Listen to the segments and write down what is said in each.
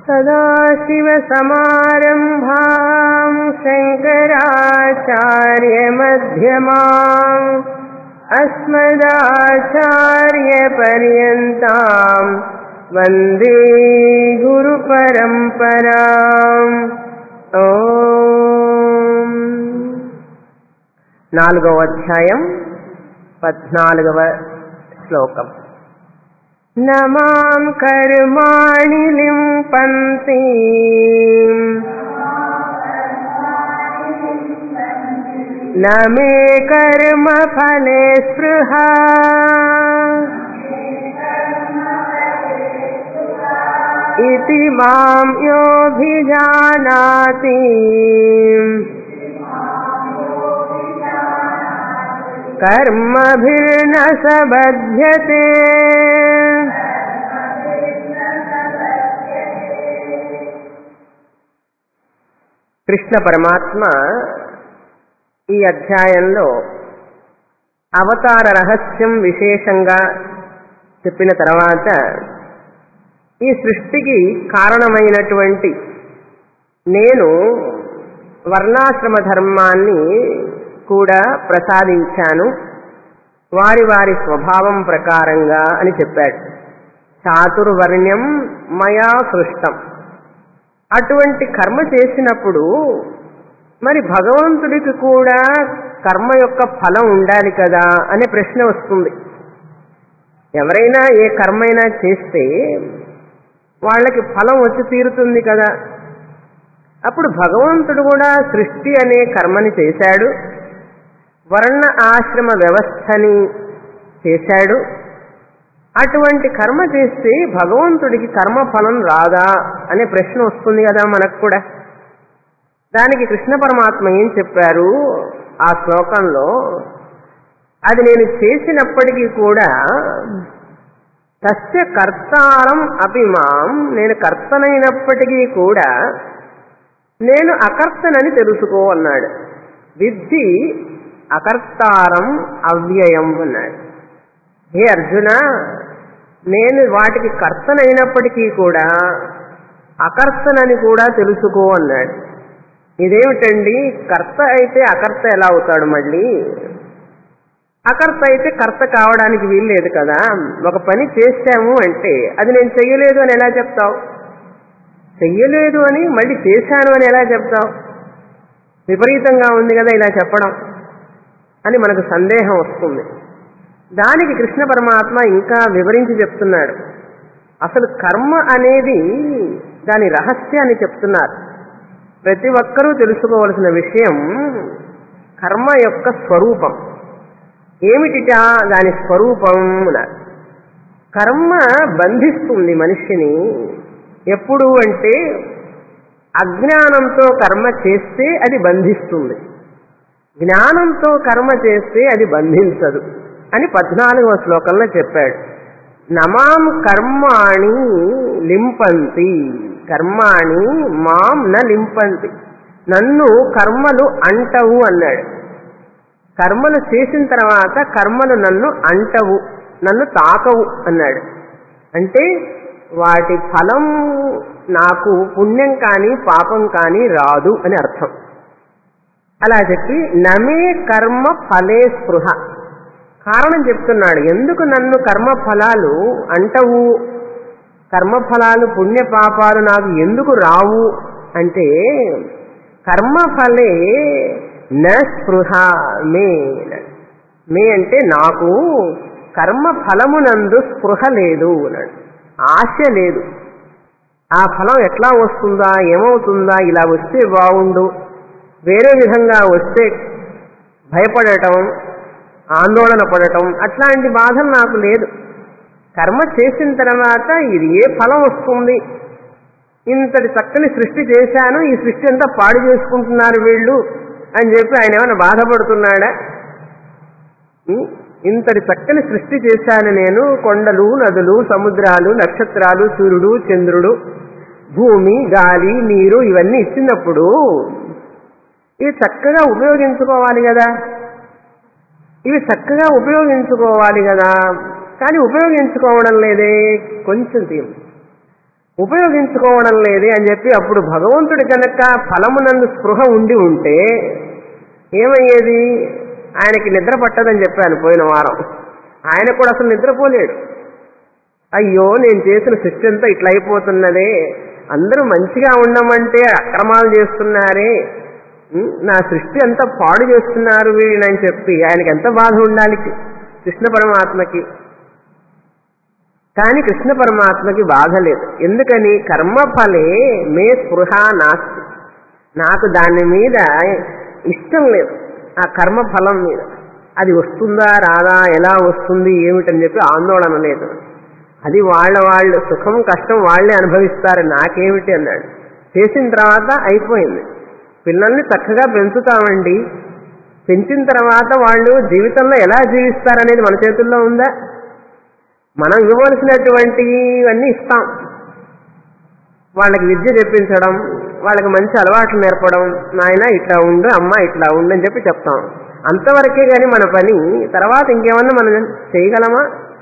सदाशिवसमारम्भाम् शङ्कराचार्यमध्यमाम् अस्मदाचार्यपर्यन्ताम् वन्दे గురుపరంపరాం ఓం నాలుగవ అధ్యాయం పద్నాలుగవ శ్లోకం నమాం కర్మాణి లింపంతి न मे कर्मफले स्पृहा इति मां योऽभिजानाति कर्मभिर्न स बध्यते కృష్ణ పరమాత్మ ఈ అధ్యాయంలో అవతార రహస్యం విశేషంగా చెప్పిన తర్వాత ఈ సృష్టికి కారణమైనటువంటి నేను వర్ణాశ్రమ ధర్మాన్ని కూడా ప్రసాదించాను వారి వారి స్వభావం ప్రకారంగా అని చెప్పాడు చాతుర్వర్ణ్యం మయా సృష్టం అటువంటి కర్మ చేసినప్పుడు మరి భగవంతుడికి కూడా కర్మ యొక్క ఫలం ఉండాలి కదా అనే ప్రశ్న వస్తుంది ఎవరైనా ఏ కర్మైనా చేస్తే వాళ్ళకి ఫలం వచ్చి తీరుతుంది కదా అప్పుడు భగవంతుడు కూడా సృష్టి అనే కర్మని చేశాడు వర్ణ ఆశ్రమ వ్యవస్థని చేశాడు అటువంటి కర్మ చేస్తే భగవంతుడికి కర్మ ఫలం రాదా అనే ప్రశ్న వస్తుంది కదా మనకు కూడా దానికి కృష్ణ పరమాత్మ ఏం చెప్పారు ఆ శ్లోకంలో అది నేను చేసినప్పటికీ కూడా తస్య కర్తారం అభిమాం నేను కర్తనైనప్పటికీ కూడా నేను అకర్తనని తెలుసుకో అన్నాడు విద్ధి అకర్తారం అవ్యయం అన్నాడు హే అర్జున నేను వాటికి కర్తనైనప్పటికీ కూడా అకర్తనని కూడా తెలుసుకో అన్నాడు ఇదేమిటండి కర్త అయితే అకర్త ఎలా అవుతాడు మళ్ళీ అకర్త అయితే కర్త కావడానికి వీల్లేదు కదా ఒక పని చేశాము అంటే అది నేను చెయ్యలేదు అని ఎలా చెప్తావు చెయ్యలేదు అని మళ్ళీ చేశాను అని ఎలా చెప్తావు విపరీతంగా ఉంది కదా ఇలా చెప్పడం అని మనకు సందేహం వస్తుంది దానికి కృష్ణ పరమాత్మ ఇంకా వివరించి చెప్తున్నాడు అసలు కర్మ అనేది దాని రహస్యాన్ని చెప్తున్నారు ప్రతి ఒక్కరూ తెలుసుకోవలసిన విషయం కర్మ యొక్క స్వరూపం ఏమిటిటా దాని స్వరూపం అన్నారు కర్మ బంధిస్తుంది మనిషిని ఎప్పుడు అంటే అజ్ఞానంతో కర్మ చేస్తే అది బంధిస్తుంది జ్ఞానంతో కర్మ చేస్తే అది బంధించదు అని పద్నాలుగవ శ్లోకంలో చెప్పాడు నమాం కర్మాణి లింపంతి కర్మాణి మాం న లింపంతి నన్ను కర్మలు అంటవు అన్నాడు కర్మలు చేసిన తర్వాత కర్మలు నన్ను అంటవు నన్ను తాకవు అన్నాడు అంటే వాటి ఫలం నాకు పుణ్యం కానీ పాపం కానీ రాదు అని అర్థం అలా చెప్పి నమే కర్మ ఫలే స్పృహ కారణం చెప్తున్నాడు ఎందుకు నన్ను కర్మ ఫలాలు అంటవు కర్మఫలాలు పుణ్య పాపాలు నాకు ఎందుకు రావు అంటే కర్మఫలే న స్పృహ మే మే అంటే నాకు కర్మ ఫలమునందు స్పృహ లేదు అన్నాడు ఆశ లేదు ఆ ఫలం ఎట్లా వస్తుందా ఏమవుతుందా ఇలా వస్తే బాగుండు వేరే విధంగా వస్తే భయపడటం ఆందోళన పడటం అట్లాంటి బాధలు నాకు లేదు కర్మ చేసిన తర్వాత ఇది ఏ ఫలం వస్తుంది ఇంతటి చక్కని సృష్టి చేశాను ఈ సృష్టి అంతా పాడు చేసుకుంటున్నారు వీళ్ళు అని చెప్పి ఆయన ఏమైనా బాధపడుతున్నాడా ఉం? ఇంతటి చక్కని సృష్టి చేశాను నేను కొండలు నదులు సముద్రాలు నక్షత్రాలు సూర్యుడు చంద్రుడు భూమి గాలి నీరు ఇవన్నీ ఇచ్చినప్పుడు ఇవి చక్కగా ఉపయోగించుకోవాలి కదా ఇవి చక్కగా ఉపయోగించుకోవాలి కదా కానీ ఉపయోగించుకోవడం లేదే కొంచెం తీయం ఉపయోగించుకోవడం లేదే అని చెప్పి అప్పుడు భగవంతుడి కనుక ఫలమునందు స్పృహ ఉండి ఉంటే ఏమయ్యేది ఆయనకి నిద్ర పట్టదని చెప్పాను పోయిన వారం ఆయన కూడా అసలు నిద్రపోలేడు అయ్యో నేను చేసిన సృష్టి అంతా ఇట్లా అయిపోతున్నదే అందరూ మంచిగా ఉండమంటే అక్రమాలు చేస్తున్నారే ఉం, నా సృష్టి అంతా పాడు చేస్తున్నారు వీళ్ళని చెప్పి ఆయనకి ఎంత బాధ ఉండాలి కృష్ణ పరమాత్మకి కానీ కృష్ణ పరమాత్మకి బాధ లేదు ఎందుకని కర్మఫలే మే స్పృహ నాస్తి నాకు దాని మీద ఇష్టం లేదు ఆ కర్మ ఫలం మీద అది వస్తుందా రాదా ఎలా వస్తుంది ఏమిటని చెప్పి ఆందోళన లేదు అది వాళ్ళ వాళ్ళు సుఖం కష్టం వాళ్ళే అనుభవిస్తారు నాకేమిటి అన్నాడు చేసిన తర్వాత అయిపోయింది పిల్లల్ని చక్కగా పెంచుతామండి పెంచిన తర్వాత వాళ్ళు జీవితంలో ఎలా జీవిస్తారనేది మన చేతుల్లో ఉందా మనం ఇవ్వవలసినటువంటివన్నీ ఇస్తాం వాళ్ళకి విద్య చెప్పించడం వాళ్ళకి మంచి అలవాట్లు నేర్పడం నాయన ఇట్లా ఉండు అమ్మ ఇట్లా ఉండు అని చెప్పి చెప్తాం అంతవరకే కానీ మన పని తర్వాత ఇంకేమన్నా మనం చేయగలమా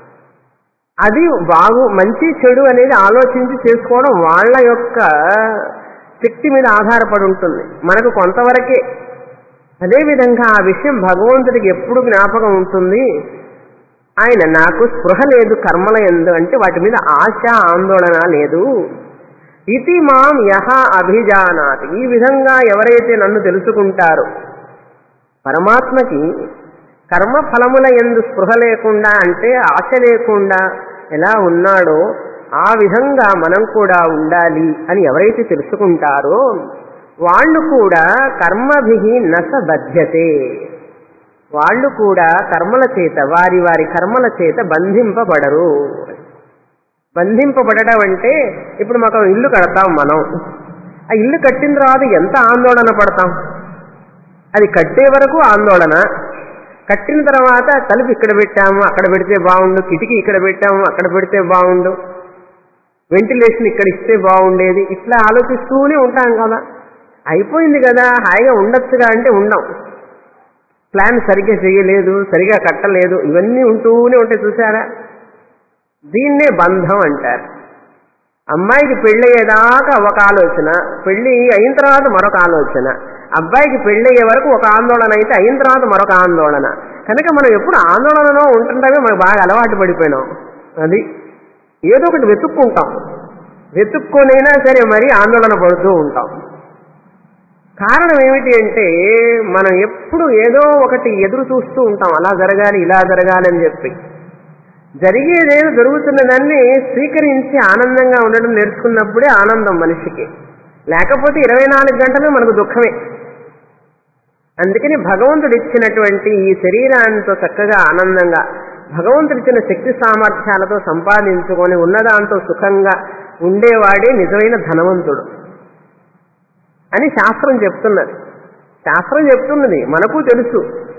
అది బాగు మంచి చెడు అనేది ఆలోచించి చేసుకోవడం వాళ్ళ యొక్క శక్తి మీద ఆధారపడి ఉంటుంది మనకు కొంతవరకే అదేవిధంగా ఆ విషయం భగవంతుడికి ఎప్పుడు జ్ఞాపకం ఉంటుంది ఆయన నాకు స్పృహ లేదు కర్మల ఎందు అంటే వాటి మీద ఆశ ఆందోళన లేదు ఇతి మాం యహ అభిజానాతి ఈ విధంగా ఎవరైతే నన్ను తెలుసుకుంటారో పరమాత్మకి కర్మ ఫలముల ఎందు స్పృహ లేకుండా అంటే ఆశ లేకుండా ఎలా ఉన్నాడో ఆ విధంగా మనం కూడా ఉండాలి అని ఎవరైతే తెలుసుకుంటారో వాళ్ళు కూడా కర్మభి నస బధ్యతే వాళ్ళు కూడా కర్మల చేత వారి వారి కర్మల చేత బంధింపబడరు బంధింపబడడం అంటే ఇప్పుడు మాకు ఇల్లు కడతాం మనం ఆ ఇల్లు కట్టిన తర్వాత ఎంత ఆందోళన పడతాం అది కట్టే వరకు ఆందోళన కట్టిన తర్వాత తలుపు ఇక్కడ పెట్టాము అక్కడ పెడితే బాగుండు కిటికీ ఇక్కడ పెట్టాము అక్కడ పెడితే బాగుండు వెంటిలేషన్ ఇక్కడ ఇస్తే బాగుండేది ఇట్లా ఆలోచిస్తూనే ఉంటాం కదా అయిపోయింది కదా హాయిగా ఉండొచ్చుగా అంటే ఉండం ప్లాన్ సరిగ్గా చేయలేదు సరిగా కట్టలేదు ఇవన్నీ ఉంటూనే ఉంటాయి చూసారా దీన్నే బంధం అంటారు అమ్మాయికి పెళ్ళయ్యేదాకా ఒక ఆలోచన పెళ్లి అయిన తర్వాత మరొక ఆలోచన అబ్బాయికి పెళ్ళయ్యే వరకు ఒక ఆందోళన అయితే అయిన తర్వాత మరొక ఆందోళన కనుక మనం ఎప్పుడు ఆందోళనలో ఉంటుండమే మనకు బాగా అలవాటు పడిపోయినాం అది ఏదో ఒకటి వెతుక్కుంటాం వెతుక్కొనైనా సరే మరి ఆందోళన పడుతూ ఉంటాం కారణం ఏమిటి అంటే మనం ఎప్పుడు ఏదో ఒకటి ఎదురు చూస్తూ ఉంటాం అలా జరగాలి ఇలా జరగాలి అని చెప్పి జరిగేదేదో జరుగుతున్నదాన్ని స్వీకరించి ఆనందంగా ఉండడం నేర్చుకున్నప్పుడే ఆనందం మనిషికి లేకపోతే ఇరవై నాలుగు గంటలు మనకు దుఃఖమే అందుకని భగవంతుడు ఇచ్చినటువంటి ఈ శరీరాంతో చక్కగా ఆనందంగా భగవంతుడు ఇచ్చిన శక్తి సామర్థ్యాలతో సంపాదించుకొని ఉన్నదాంతో సుఖంగా ఉండేవాడే నిజమైన ధనవంతుడు అని శాస్త్రం చెప్తున్నది శాస్త్రం చెప్తున్నది మనకు తెలుసు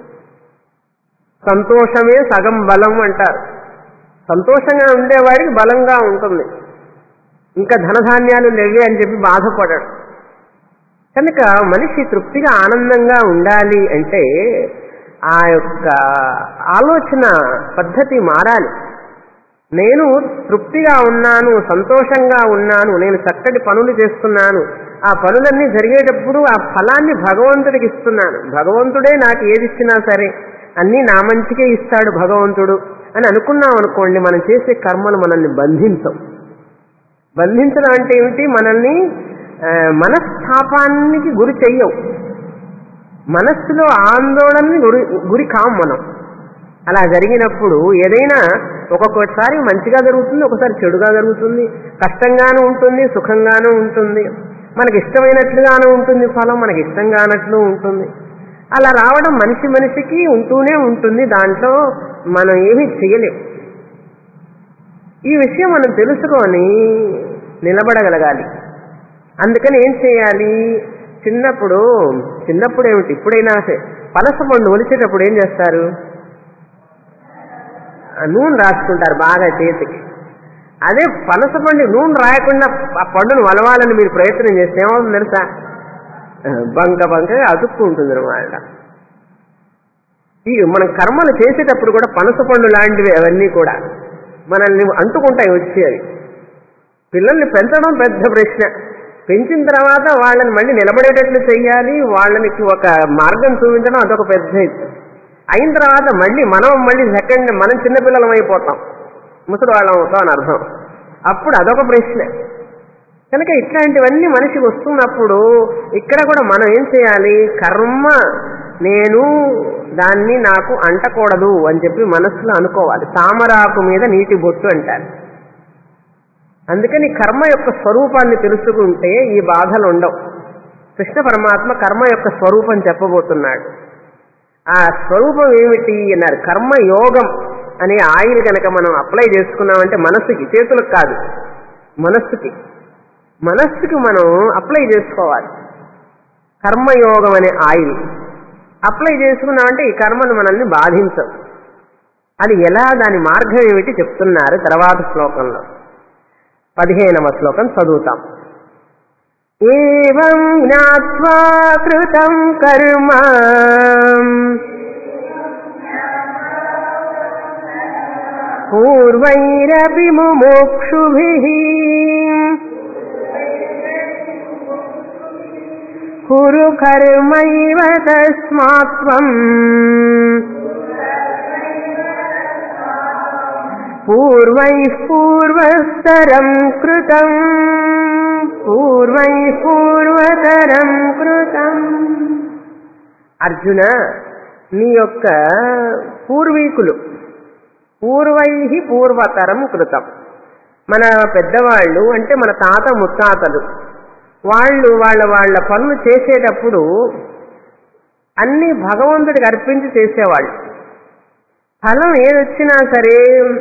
సంతోషమే సగం బలం అంటారు సంతోషంగా ఉండేవాడికి బలంగా ఉంటుంది ఇంకా ధనధాన్యాలు లేవే అని చెప్పి బాధపడడు కనుక మనిషి తృప్తిగా ఆనందంగా ఉండాలి అంటే ఆ యొక్క ఆలోచన పద్ధతి మారాలి నేను తృప్తిగా ఉన్నాను సంతోషంగా ఉన్నాను నేను చక్కటి పనులు చేస్తున్నాను ఆ పనులన్నీ జరిగేటప్పుడు ఆ ఫలాన్ని భగవంతుడికి ఇస్తున్నాను భగవంతుడే నాకు ఏది ఇచ్చినా సరే అన్నీ నా మంచికే ఇస్తాడు భగవంతుడు అని అనుకున్నాం అనుకోండి మనం చేసే కర్మలు మనల్ని బంధించవు బంధించడం అంటే ఏమిటి మనల్ని ఆ, మనస్తాపానికి గురి చెయ్యవు మనస్సులో ఆందోళనని గురి గురి కాం మనం అలా జరిగినప్పుడు ఏదైనా ఒక్కొక్కసారి మంచిగా జరుగుతుంది ఒకసారి చెడుగా జరుగుతుంది కష్టంగానూ ఉంటుంది సుఖంగానూ ఉంటుంది మనకి ఇష్టమైనట్లుగానూ ఉంటుంది ఫలం మనకి ఇష్టం కానట్లు ఉంటుంది అలా రావడం మనిషి మనిషికి ఉంటూనే ఉంటుంది దాంట్లో మనం ఏమీ చేయలేం ఈ విషయం మనం తెలుసుకొని నిలబడగలగాలి అందుకని ఏం చేయాలి చిన్నప్పుడు చిన్నప్పుడు ఏమిటి ఇప్పుడైనా సరే పనస పండు ఒలిచేటప్పుడు ఏం చేస్తారు ఆ నూనె రాసుకుంటారు బాగా చేతికి అదే పనస పండు నూనె రాయకుండా ఆ పండును వలవాలని మీరు ప్రయత్నం చేస్తే ఏమవుతుంది తెలుసా ఆ, బంక బంకగా అతుక్కుంటుంది అనమాట ఈ మనం కర్మలు చేసేటప్పుడు కూడా పనస పండు లాంటివి అవన్నీ కూడా మనల్ని అంటుకుంటాయి వచ్చి అవి పిల్లల్ని పెంచడం పెద్ద ప్రశ్న పెంచిన తర్వాత వాళ్ళని మళ్ళీ నిలబడేటట్లు చెయ్యాలి వాళ్ళకి ఒక మార్గం చూపించడం అదొక పెద్ద ఇది. అయిన తర్వాత మళ్ళీ మనం మళ్ళీ సెకండ్ మనం చిన్నపిల్లలం అయిపోతాం ముసలి వాళ్ళం అవుతాం అని అర్థం అప్పుడు అదొక ప్రశ్న కనుక ఇట్లాంటివన్నీ మనిషికి వస్తున్నప్పుడు ఇక్కడ కూడా మనం ఏం చేయాలి కర్మ నేను దాన్ని నాకు అంటకూడదు అని చెప్పి మనసులో అనుకోవాలి తామరాకు మీద నీటి బొట్టు అంటారు అందుకని కర్మ యొక్క స్వరూపాన్ని తెలుసుకుంటే ఈ బాధలు ఉండవు కృష్ణ పరమాత్మ కర్మ యొక్క స్వరూపం చెప్పబోతున్నాడు ఆ స్వరూపం ఏమిటి అన్నారు కర్మ యోగం అనే ఆయిల్ కనుక మనం అప్లై చేసుకున్నామంటే మనస్సుకి చేతులకు కాదు మనస్సుకి మనస్సుకి మనం అప్లై చేసుకోవాలి కర్మయోగం అనే ఆయిల్ అప్లై చేసుకున్నామంటే ఈ కర్మను మనల్ని బాధించవు అది ఎలా దాని మార్గం ఏమిటి చెప్తున్నారు తర్వాత శ్లోకంలో పదిహేనవ శ్లోకం చదువుతాం ఏం జ్ఞాత్వా కృతం కర్మ పూర్వైరపి ముముక్షుభిః కురు కర్మైవ తస్మాత్వం పూర్వైః పూర్వస్తరం కృతం పూర్వైః పూర్వతరం కృతం అర్జున నీ యొక్క పూర్వీకులు పూర్వై పూర్వతరం కృతం మన పెద్దవాళ్ళు అంటే మన తాత ముత్తాతలు వాళ్ళు వాళ్ళ వాళ్ళ పనులు చేసేటప్పుడు అన్ని భగవంతుడికి అర్పించి చేసేవాళ్ళు ఫలం ఏదొచ్చినా సరే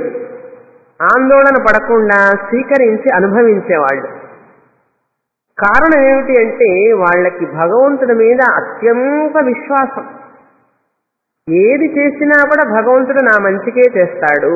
ఆందోళన పడకుండా స్వీకరించి అనుభవించేవాళ్ళు కారణం ఏమిటి అంటే వాళ్ళకి భగవంతుడి మీద అత్యంత విశ్వాసం ఏది చేసినా కూడా భగవంతుడు నా మంచికే చేస్తాడు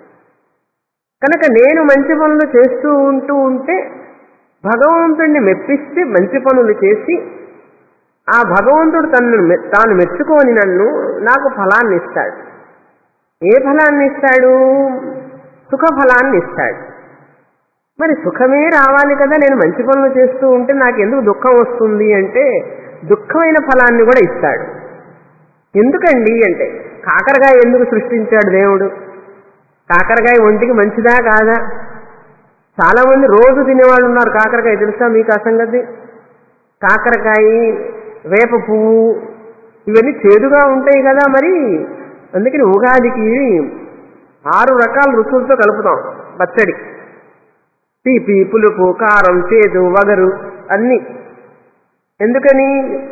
కనుక నేను మంచి పనులు చేస్తూ ఉంటూ ఉంటే భగవంతుడిని మెప్పిస్తే మంచి పనులు చేసి ఆ భగవంతుడు తన్ను మె- తాను మెచ్చుకొని నన్ను నాకు ఫలాన్ని ఇస్తాడు ఏ ఫలాన్ని ఇస్తాడు సుఖ ఫలాన్ని ఇస్తాడు మరి సుఖమే రావాలి కదా నేను మంచి పనులు చేస్తూ ఉంటే నాకు ఎందుకు దుఃఖం వస్తుంది అంటే దుఃఖమైన ఫలాన్ని కూడా ఇస్తాడు ఎందుకండి అంటే కాకరకాయ ఎందుకు సృష్టించాడు దేవుడు కాకరకాయ ఒంటికి మంచిదా కాదా చాలా మంది రోజు తినేవాళ్ళు ఉన్నారు కాకరకాయ తెలుసా మీకు ఆ సంగతి కాకరకాయ వేప పువ్వు ఇవన్నీ చేదుగా ఉంటాయి కదా మరి అందుకని ఉగాదికి ఆరు రకాల రుచులతో కలుపుతాం పచ్చడి తీపి పులుపు కారం చేదు వగరు అన్ని ఎందుకని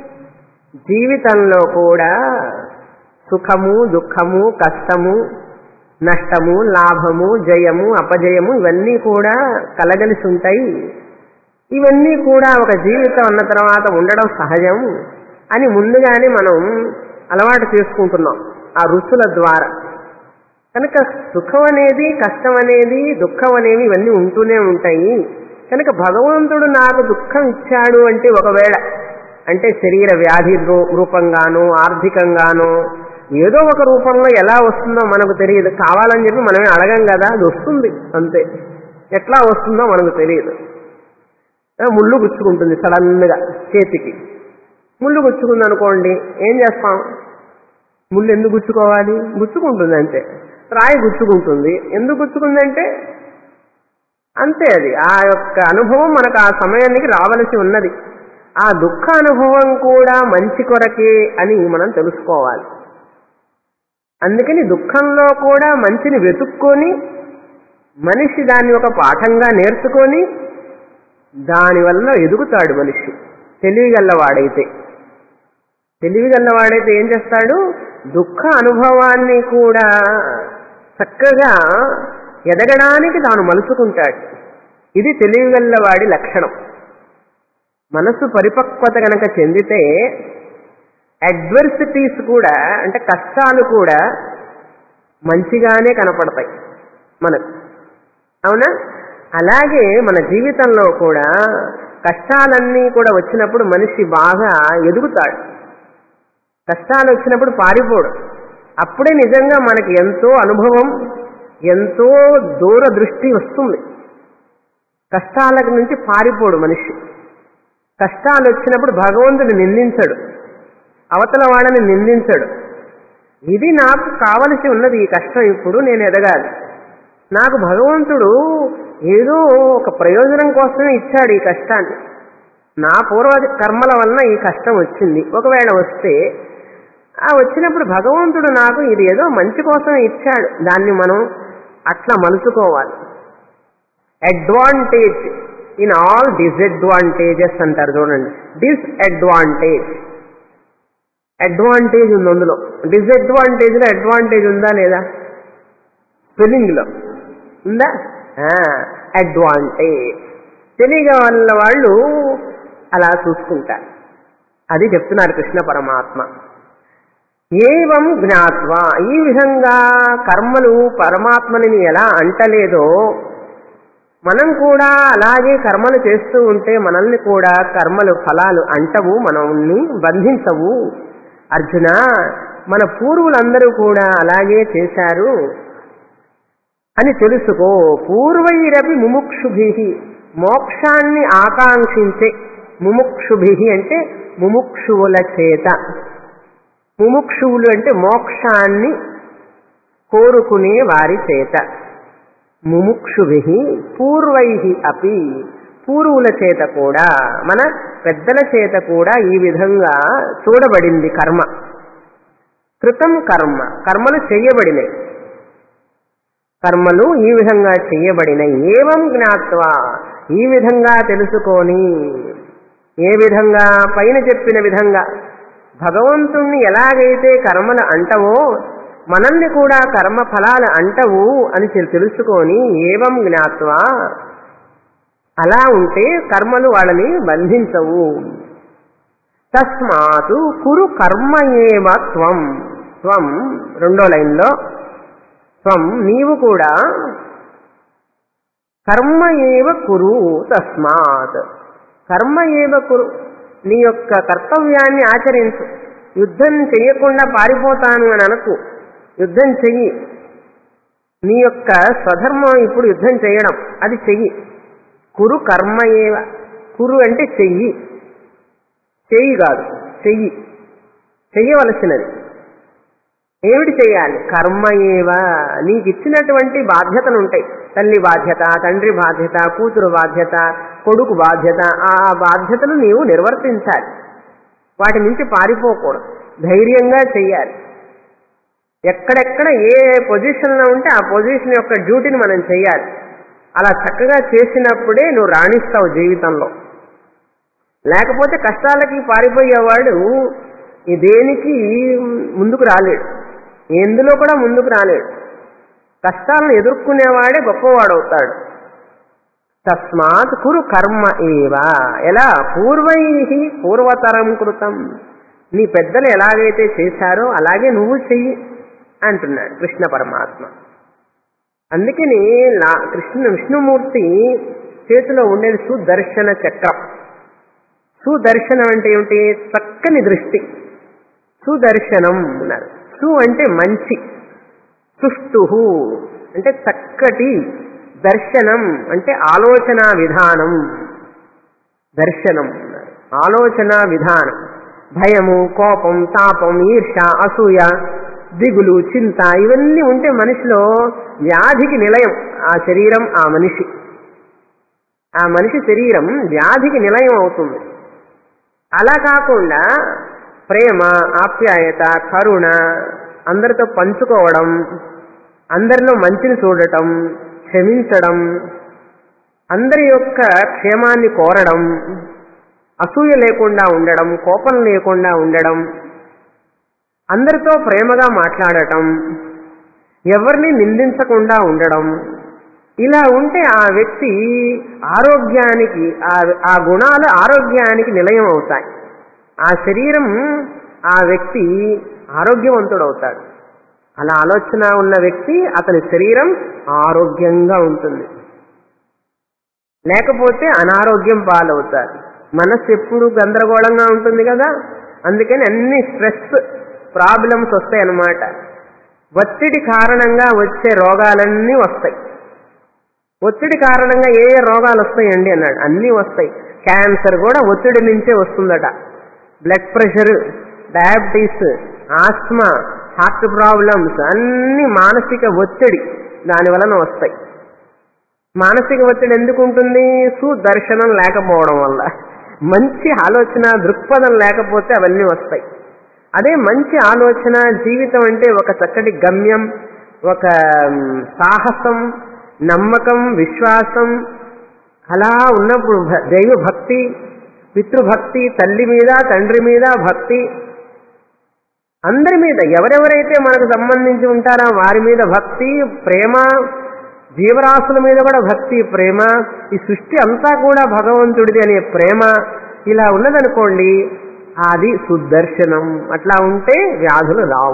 జీవితంలో కూడా సుఖము దుఃఖము కష్టము నష్టము లాభము జయము అపజయము ఇవన్నీ కూడా కలగలిసి ఉంటాయి ఇవన్నీ కూడా ఒక జీవితం అన్న తర్వాత ఉండడం సహజం అని ముందుగానే మనం అలవాటు చేసుకుంటున్నాం ఆ రుచుల ద్వారా కనుక సుఖం అనేది కష్టం అనేది దుఃఖం అనేవి ఇవన్నీ ఉంటూనే ఉంటాయి కనుక భగవంతుడు నాకు దుఃఖం ఇచ్చాడు అంటే ఒకవేళ అంటే శరీర వ్యాధి రూ- రూపంగానో ఆర్థికంగానో ఏదో ఒక రూపంలో ఎలా వస్తుందో మనకు తెలియదు కావాలని చెప్పి మనమే అడగం కదా అది వస్తుంది అంతే ఎట్లా వస్తుందో మనకు తెలియదు ఆ, ముళ్ళు గుచ్చుకుంటుంది సడన్గా చేతికి ముళ్ళు గుచ్చుకుంది అనుకోండి ఏం చేస్తాం ముళ్ళు ఎందుకు గుచ్చుకోవాలి గుచ్చుకుంటుంది అంతే రాయి గుచ్చుకుంటుంది ఎందుకు గుచ్చుకుందంటే అంతే అది ఆ యొక్క అనుభవం మనకు ఆ సమయానికి రావలసి ఉన్నది ఆ దుఃఖ అనుభవం కూడా మంచి కొరకే అని మనం తెలుసుకోవాలి అందుకని దుఃఖంలో కూడా మంచిని వెతుక్కొని మనిషి దాన్ని ఒక పాఠంగా నేర్చుకొని దానివల్ల ఎదుగుతాడు మనిషి తెలివిగల్లవాడైతే తెలివిగల్లవాడైతే ఏం చేస్తాడు దుఃఖ అనుభవాన్ని కూడా చక్కగా ఎదగడానికి తాను మలుచుకుంటాడు ఇది తెలివిగల్లవాడి లక్షణం మనసు పరిపక్వత గనక చెందితే అడ్వర్సిటీస్ కూడా అంటే కష్టాలు కూడా మంచిగానే కనపడతాయి మనకు అవునా అలాగే మన జీవితంలో కూడా కష్టాలన్నీ కూడా వచ్చినప్పుడు మనిషి బాగా ఎదుగుతాడు కష్టాలు వచ్చినప్పుడు పారిపోడు అప్పుడే నిజంగా మనకి ఎంతో అనుభవం ఎంతో దూరదృష్టి వస్తుంది కష్టాల నుంచి పారిపోడు మనిషి కష్టాలు వచ్చినప్పుడు భగవంతుడు నిందించడు అవతల వాడని నిందించడు ఇది నాకు కావలసి ఉన్నది ఈ కష్టం ఇప్పుడు నేను ఎదగాలి నాకు భగవంతుడు ఏదో ఒక ప్రయోజనం కోసమే ఇచ్చాడు ఈ కష్టాన్ని నా పూర్వ కర్మల వలన ఈ కష్టం వచ్చింది ఒకవేళ వస్తే ఆ వచ్చినప్పుడు భగవంతుడు నాకు ఇది ఏదో మంచి కోసం ఇచ్చాడు దాన్ని మనం అట్లా మలుచుకోవాలి అడ్వాంటేజ్ ఇన్ ఆల్ డిసడ్వాంటేజెస్ అంటారు చూడండి డిస్అడ్వాంటేజ్ అడ్వాంటేజ్ ఉంది అందులో డిసడ్వాంటేజ్ లో అడ్వాంటేజ్ ఉందా లేదా స్పెల్లింగ్ లో ఉందా అడ్వాంటేజ్ తెలియగా వల్ల వాళ్ళు అలా చూసుకుంటారు అది చెప్తున్నారు కృష్ణ పరమాత్మ ఏవం జ్ఞాత్వ ఈ విధంగా కర్మలు పరమాత్మని ఎలా అంటలేదో మనం కూడా అలాగే కర్మలు చేస్తూ ఉంటే మనల్ని కూడా కర్మలు ఫలాలు అంటవు మనల్ని బంధించవు అర్జున మన పూర్వులందరూ కూడా అలాగే చేశారు అని తెలుసుకో పూర్వైరవి ముముక్షుభి మోక్షాన్ని ఆకాంక్షించే ముముక్షుభి అంటే ముముక్షువుల చేత ముముక్షువులు అంటే మోక్షాన్ని కోరుకునే వారి చేత ముముక్షుభి పూర్వై అపి పూర్వుల చేత కూడా మన పెద్దల చేత కూడా ఈ విధంగా చూడబడింది కర్మ కృతం కర్మ కర్మలు చేయబడినాయి కర్మలు ఈ విధంగా చేయబడినాయి ఏవం జ్ఞాత్వ ఈ విధంగా తెలుసుకొని ఏ విధంగా పైన చెప్పిన విధంగా భగవంతుణ్ణి ఎలాగైతే కర్మలు అంటవో మనల్ని కూడా కర్మ ఫలాలు అంటవు అని తెలుసుకొని ఏవం జ్ఞాత్వ అలా ఉంటే కర్మలు వాళ్ళని బంధించవు తస్మాతు కురు కర్మ ఏవ త్వం త్వం రెండో లైన్లో త్వం నీవు కూడా కర్మ ఏవ కురు తస్మాత్ కర్మ ఏవ కురు నీ యొక్క కర్తవ్యాన్ని ఆచరించు యుద్ధం చెయ్యకుండా పారిపోతాను అని అనకు యుద్ధం చెయ్యి నీ యొక్క స్వధర్మం ఇప్పుడు యుద్ధం చేయడం అది చెయ్యి కురు కర్మ ఏవ కురు అంటే చెయ్యి చెయ్యి కాదు చెయ్యి చెయ్యవలసినది ఏమిటి చేయాలి కర్మ ఏవ నీకు ఇచ్చినటువంటి బాధ్యతలు ఉంటాయి తల్లి బాధ్యత తండ్రి బాధ్యత కూతురు బాధ్యత కొడుకు బాధ్యత ఆ బాధ్యతలు నీవు నిర్వర్తించాలి వాటి నుంచి పారిపోకూడదు ధైర్యంగా చెయ్యాలి ఎక్కడెక్కడ ఏ పొజిషన్లో ఉంటే ఆ పొజిషన్ యొక్క డ్యూటీని మనం చెయ్యాలి అలా చక్కగా చేసినప్పుడే నువ్వు రాణిస్తావు జీవితంలో లేకపోతే కష్టాలకి పారిపోయేవాడు ఈ దేనికి ముందుకు రాలేడు ఎందులో కూడా ముందుకు రాలేడు కష్టాలను ఎదుర్కొనేవాడే గొప్పవాడవుతాడు తస్మాత్ కురు కర్మ ఏవా ఎలా పూర్వై పూర్వతరం కృతం నీ పెద్దలు ఎలాగైతే చేశారో అలాగే నువ్వు చెయ్యి అంటున్నాడు కృష్ణ పరమాత్మ అందుకని లా కృష్ణ విష్ణుమూర్తి చేతిలో ఉండేది సుదర్శన చక్రం సుదర్శనం అంటే ఏమిటి చక్కని దృష్టి సుదర్శనం అన్నారు సు అంటే మంచి సుష్టు అంటే చక్కటి దర్శనం అంటే ఆలోచన విధానం దర్శనం అన్నారు ఆలోచన విధానం భయము కోపం తాపం ఈర్ష అసూయ దిగులు చింత ఇవన్నీ ఉంటే మనిషిలో వ్యాధికి నిలయం ఆ శరీరం ఆ మనిషి ఆ మనిషి శరీరం వ్యాధికి నిలయం అవుతుంది అలా కాకుండా ప్రేమ ఆప్యాయత కరుణ అందరితో పంచుకోవడం అందరిలో మంచిని చూడటం క్షమించడం అందరి యొక్క క్షేమాన్ని కోరడం అసూయ లేకుండా ఉండడం కోపం లేకుండా ఉండడం అందరితో ప్రేమగా మాట్లాడటం ఎవరిని నిందించకుండా ఉండడం ఇలా ఉంటే ఆ వ్యక్తి ఆరోగ్యానికి ఆ గుణాలు ఆరోగ్యానికి నిలయం అవుతాయి ఆ శరీరం ఆ వ్యక్తి ఆరోగ్యవంతుడవుతాడు అలా ఆలోచన ఉన్న వ్యక్తి అతని శరీరం ఆరోగ్యంగా ఉంటుంది లేకపోతే అనారోగ్యం పాలవుతారు మనస్సు ఎప్పుడు గందరగోళంగా ఉంటుంది కదా అందుకని అన్ని స్ట్రెస్ ప్రాబ్లమ్స్ వస్తాయి అన్నమాట ఒత్తిడి కారణంగా వచ్చే రోగాలన్నీ వస్తాయి ఒత్తిడి కారణంగా ఏ ఏ రోగాలు వస్తాయండి అన్నాడు అన్నీ వస్తాయి క్యాన్సర్ కూడా ఒత్తిడి నుంచే వస్తుందట blood pressure diabetes asthma heart problems అన్ని మానసిక ఒత్తిడి దాని వలన వస్తాయి మానసిక ఒత్తిడి ఎందుకు ఉంటుంది సుదర్శనం లేకపోవడం వల్ల మంచి ఆలోచన దృక్పథం లేకపోతే అవన్నీ వస్తాయి అదే మంచి ఆలోచన జీవితం అంటే ఒక చక్కటి గమ్యం ఒక మ్, సాహసం నమ్మకం విశ్వాసం అలా ఉన్నప్పుడు భ- దైవ భక్తి పితృభక్తి తల్లి మీద తండ్రి మీద భక్తి అందరి మీద ఎవరెవరైతే మనకు సంబంధించి ఉంటారో వారి మీద భక్తి ప్రేమ జీవరాశుల మీద కూడా భక్తి ప్రేమ ఈ సృష్టి అంతా కూడా భగవంతుడిది అనే ప్రేమ ఇలా ఉన్నదనుకోండి అది సుదర్శనం అట్లా ఉంటే వ్యాధులు రావు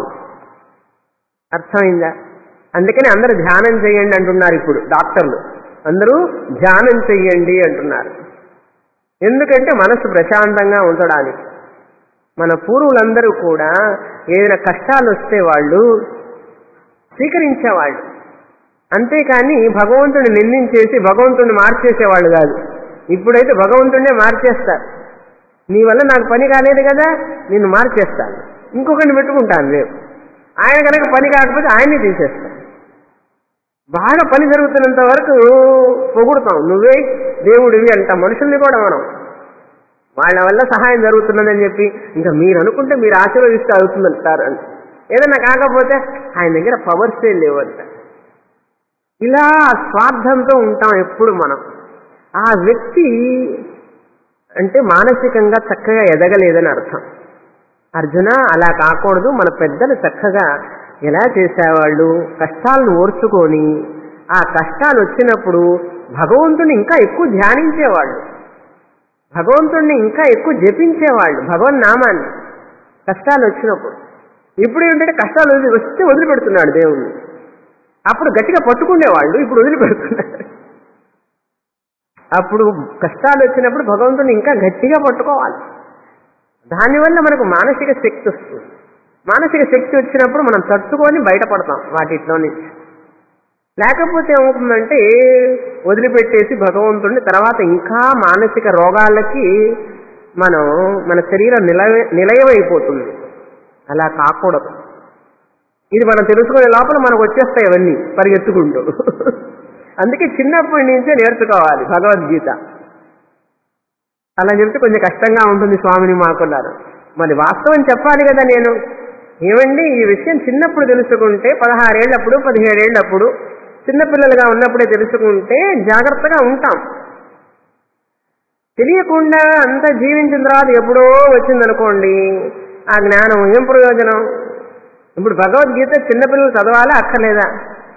అర్థమైందా అందుకని అందరూ ధ్యానం చేయండి అంటున్నారు ఇప్పుడు డాక్టర్లు అందరూ ధ్యానం చెయ్యండి అంటున్నారు ఎందుకంటే మనసు ప్రశాంతంగా ఉంచడానికి మన పూర్వులందరూ కూడా ఏదైనా కష్టాలు వస్తే వాళ్ళు స్వీకరించేవాళ్ళు అంతేకాని భగవంతుడిని నిందించేసి భగవంతుడిని మార్చేసేవాళ్ళు కాదు ఇప్పుడైతే భగవంతుడినే మార్చేస్తారు నీ వల్ల నాకు పని కాలేదు కదా నిన్ను మార్చేస్తాను ఇంకొకరిని పెట్టుకుంటాను రేపు ఆయన కనుక పని కాకపోతే ఆయన్ని తీసేస్తాను బాగా పని జరుగుతున్నంత వరకు పొగుడుతాం నువ్వే దేవుడివి అంటాం మనుషుల్ని కూడా మనం వాళ్ళ వల్ల సహాయం జరుగుతున్నదని చెప్పి ఇంకా మీరు అనుకుంటే మీరు ఆశీర్వదిస్తే అవుతుందంటారు అని ఏదైనా కాకపోతే ఆయన దగ్గర పవర్సే లేవంట ఇలా స్వార్థంతో ఉంటాం ఎప్పుడు మనం ఆ వ్యక్తి అంటే మానసికంగా చక్కగా ఎదగలేదని అర్థం అర్జున అలా కాకూడదు మన పెద్దలు చక్కగా ఎలా చేసేవాళ్ళు కష్టాలను ఓర్చుకొని ఆ కష్టాలు వచ్చినప్పుడు భగవంతుని ఇంకా ఎక్కువ ధ్యానించేవాళ్ళు భగవంతుణ్ణి ఇంకా ఎక్కువ జపించేవాళ్ళు భగవన్ నామాన్ని కష్టాలు వచ్చినప్పుడు ఇప్పుడు ఏంటంటే కష్టాలు వదిలి వస్తే వదిలిపెడుతున్నాడు దేవుణ్ణి అప్పుడు గట్టిగా పట్టుకునేవాళ్ళు ఇప్పుడు వదిలిపెడుతున్నారు అప్పుడు కష్టాలు వచ్చినప్పుడు భగవంతుని ఇంకా గట్టిగా పట్టుకోవాలి దానివల్ల మనకు మానసిక శక్తి వస్తుంది మానసిక శక్తి వచ్చినప్పుడు మనం తట్టుకొని బయటపడతాం వాటిలో నుంచి లేకపోతే ఏమవుతుందంటే వదిలిపెట్టేసి భగవంతుడిని తర్వాత ఇంకా మానసిక రోగాలకి మనం మన శరీరం నిలయ నిలయమైపోతుంది అలా కాకూడదు ఇది మనం తెలుసుకునే లోపల మనకు వచ్చేస్తాయి అవన్నీ పరిగెత్తుకుంటూ అందుకే చిన్నప్పటి నుంచే నేర్చుకోవాలి భగవద్గీత అలా చెప్తే కొంచెం కష్టంగా ఉంటుంది స్వామిని మాకున్నారు మరి వాస్తవం చెప్పాలి కదా నేను ఏమండి ఈ విషయం చిన్నప్పుడు తెలుసుకుంటే పదహారేళ్ళప్పుడు పదిహేడేళ్ళప్పుడు చిన్నపిల్లలుగా ఉన్నప్పుడే తెలుసుకుంటే జాగ్రత్తగా ఉంటాం తెలియకుండా అంత జీవించిన తర్వాత ఎప్పుడో వచ్చిందనుకోండి ఆ జ్ఞానం ఏం ప్రయోజనం ఇప్పుడు భగవద్గీత చిన్నపిల్లలు చదవాలా అక్కర్లేదా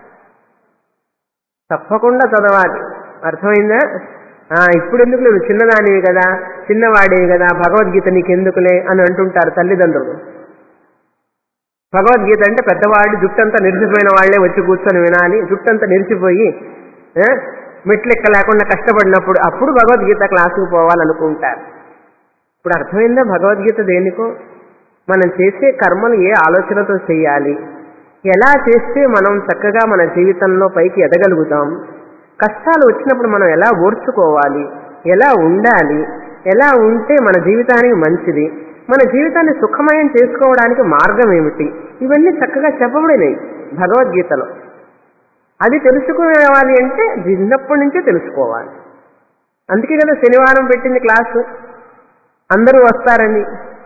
తప్పకుండా చదవాలి అర్థమైందా ఆ, ఇప్పుడు ఎందుకు నువ్వు చిన్నదానివి కదా చిన్నవాడివి కదా భగవద్గీత నీకెందుకులే అని అంటుంటారు తల్లిదండ్రులు భగవద్గీత అంటే పెద్దవాళ్ళు జుట్టంతా నిరిసిపోయిన వాళ్లే వచ్చి కూర్చొని వినాలి జుట్టంతా నిరిసిపోయి ఆ, మెట్లెక్క లేకుండా కష్టపడినప్పుడు అప్పుడు భగవద్గీత క్లాసుకు పోవాలనుకుంటారు ఇప్పుడు అర్థమైందా భగవద్గీత దేనికో మనం చేసే కర్మలు ఏ ఆలోచనతో చేయాలి ఎలా చేస్తే మనం చక్కగా మన జీవితంలో పైకి ఎదగలుగుతాం కష్టాలు వచ్చినప్పుడు మనం ఎలా ఓర్చుకోవాలి ఎలా ఉండాలి ఎలా ఉంటే మన జీవితానికి మంచిది మన జీవితాన్ని సుఖమయం చేసుకోవడానికి మార్గం ఏమిటి ఇవన్నీ చక్కగా చెప్పబడినాయి భగవద్గీతలో అది తెలుసుకోవాలి అంటే చిన్నప్పటి నుంచే తెలుసుకోవాలి అందుకే కదా శనివారం పెట్టింది క్లాసు అందరూ వస్తారని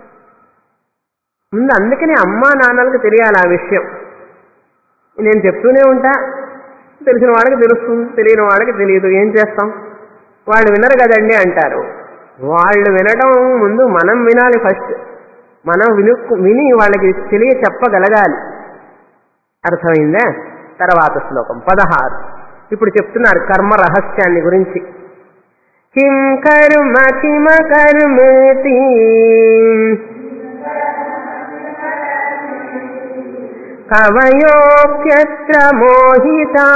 ముందు అందుకనే అమ్మా నాన్నలకు తెలియాలి ఆ విషయం నేను చెప్తూనే ఉంటా తెలిసిన వాళ్ళకి తెలుస్తుంది తెలియని వాళ్ళకి తెలియదు ఏం చేస్తాం వాళ్ళు వినరు కదండి అంటారు వాళ్ళు వినడం ముందు మనం వినాలి ఫస్ట్ మనం విను విని వాళ్ళకి తెలియ చెప్పగలగాలి అర్థమైందా తర్వాత శ్లోకం పదహారు ఇప్పుడు చెప్తున్నారు కర్మ రహస్యాన్ని గురించి కిం కర్మ కిమ కర్మేతి కవయోప్యత్ర మోహితా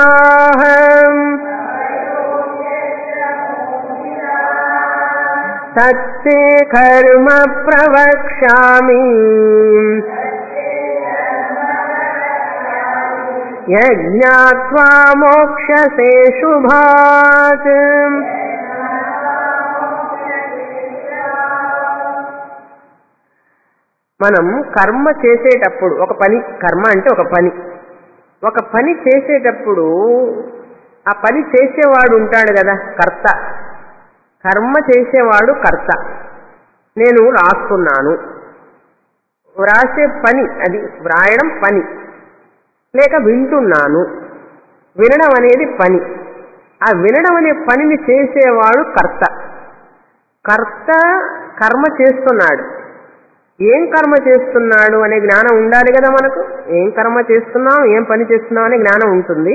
తత్తే కర్మ ప్రవక్ష్యామి యజ్ఞాత్వా మోక్షసే శుభాత్ మనం కర్మ చేసేటప్పుడు ఒక పని కర్మ అంటే ఒక పని ఒక పని చేసేటప్పుడు ఆ పని చేసేవాడు ఉంటాడు కదా కర్త కర్మ చేసేవాడు కర్త నేను రాస్తున్నాను వ్రాసే పని అది వ్రాయడం పని లేక వింటున్నాను వినడం అనేది పని ఆ వినడం అనే పనిని చేసేవాడు కర్త కర్త కర్మ చేస్తున్నాడు ఏం కర్మ చేస్తున్నాడు అనే జ్ఞానం ఉండాలి కదా మనకు ఏం కర్మ చేస్తున్నాం ఏం పని చేస్తున్నాం అనే జ్ఞానం ఉంటుంది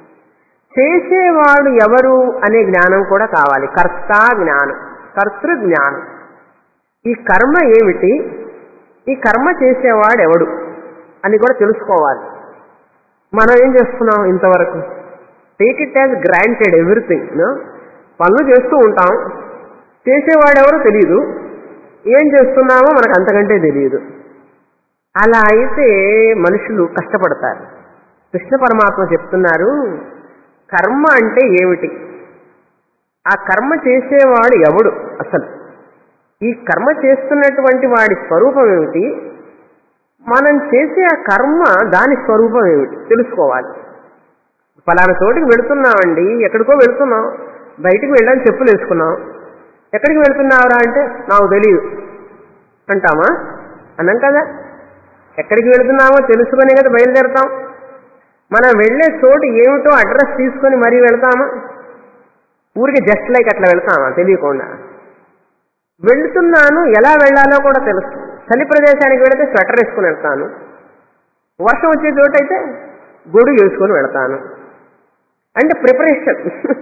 చేసేవాడు ఎవరు అనే జ్ఞానం కూడా కావాలి కర్త జ్ఞానం కర్తృ జ్ఞానం ఈ కర్మ ఏమిటి ఈ కర్మ చేసేవాడు ఎవడు అని కూడా తెలుసుకోవాలి మనం ఏం చేస్తున్నాం ఇంతవరకు take it as granted everything పనులు చేస్తూ ఉంటాం చేసేవాడు ఎవరో తెలియదు ఏం చేస్తున్నామో మనకు అంతకంటే తెలియదు అలా అయితే మనుషులు కష్టపడతారు కృష్ణ పరమాత్మ చెప్తున్నారు కర్మ అంటే ఏమిటి ఆ కర్మ చేసేవాడు ఎవడు అసలు ఈ కర్మ చేస్తున్నటువంటి వాడి స్వరూపం ఏమిటి మనం చేసే ఆ కర్మ దాని స్వరూపం ఏమిటి తెలుసుకోవాలి ఫలానా చోటికి వెళుతున్నామండి ఎక్కడికో వెళుతున్నాం బయటికి వెళ్ళాలని చెప్పులు వేసుకున్నాం ఎక్కడికి వెళుతున్నావురా అంటే నాకు తెలియదు అంటామా అన్నాం కదా ఎక్కడికి వెళుతున్నామో తెలుసుకునే కదా బయలుదేరతాం మనం వెళ్ళే చోటు ఏమిటో అడ్రస్ తీసుకొని మరీ వెళ్తామా ఊరికి జస్ట్ లైక్ అట్లా వెళ్తామా తెలియకుండా వెళ్తున్నాను ఎలా వెళ్ళాలో కూడా తెలుసు చలి ప్రదేశానికి వెళితే స్వెటర్ వేసుకుని వెళ్తాను వర్షం వచ్చే చోటు అయితే గొడుగు వేసుకొని వెళ్తాను అంటే ప్రిపరేషన్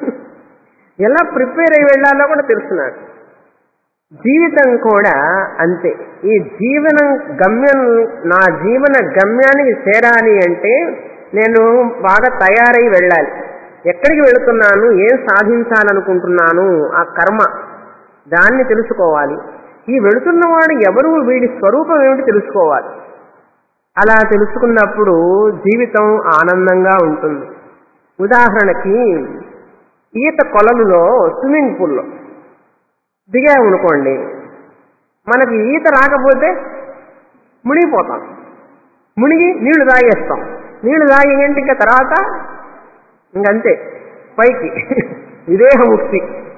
ఎలా ప్రిపేర్ అయి వెళ్ళాలో కూడా తెలుసున్నాడు జీవితం కూడా అంతే ఈ జీవనం గమ్యం నా జీవన గమ్యానికి చేరాలి అంటే నేను బాగా తయారై వెళ్ళాలి ఎక్కడికి వెళుతున్నాను ఏం సాధించాలనుకుంటున్నాను ఆ కర్మ దాన్ని తెలుసుకోవాలి ఈ వెళుతున్నవాడు ఎవరు వీడి స్వరూపం ఏమిటి తెలుసుకోవాలి అలా తెలుసుకున్నప్పుడు జీవితం ఆనందంగా ఉంటుంది ఉదాహరణకి ఈత కొలనులో స్విమ్మింగ్ పూల్లో దిగామనుకోండి మనకి ఈత రాకపోతే మునిగిపోతాం మునిగి నీళ్లు తాగేస్తాం నీళ్లు తాగేంటి ఇంకా తర్వాత ఇంకంతే పైకి ఇదేహ ముక్తి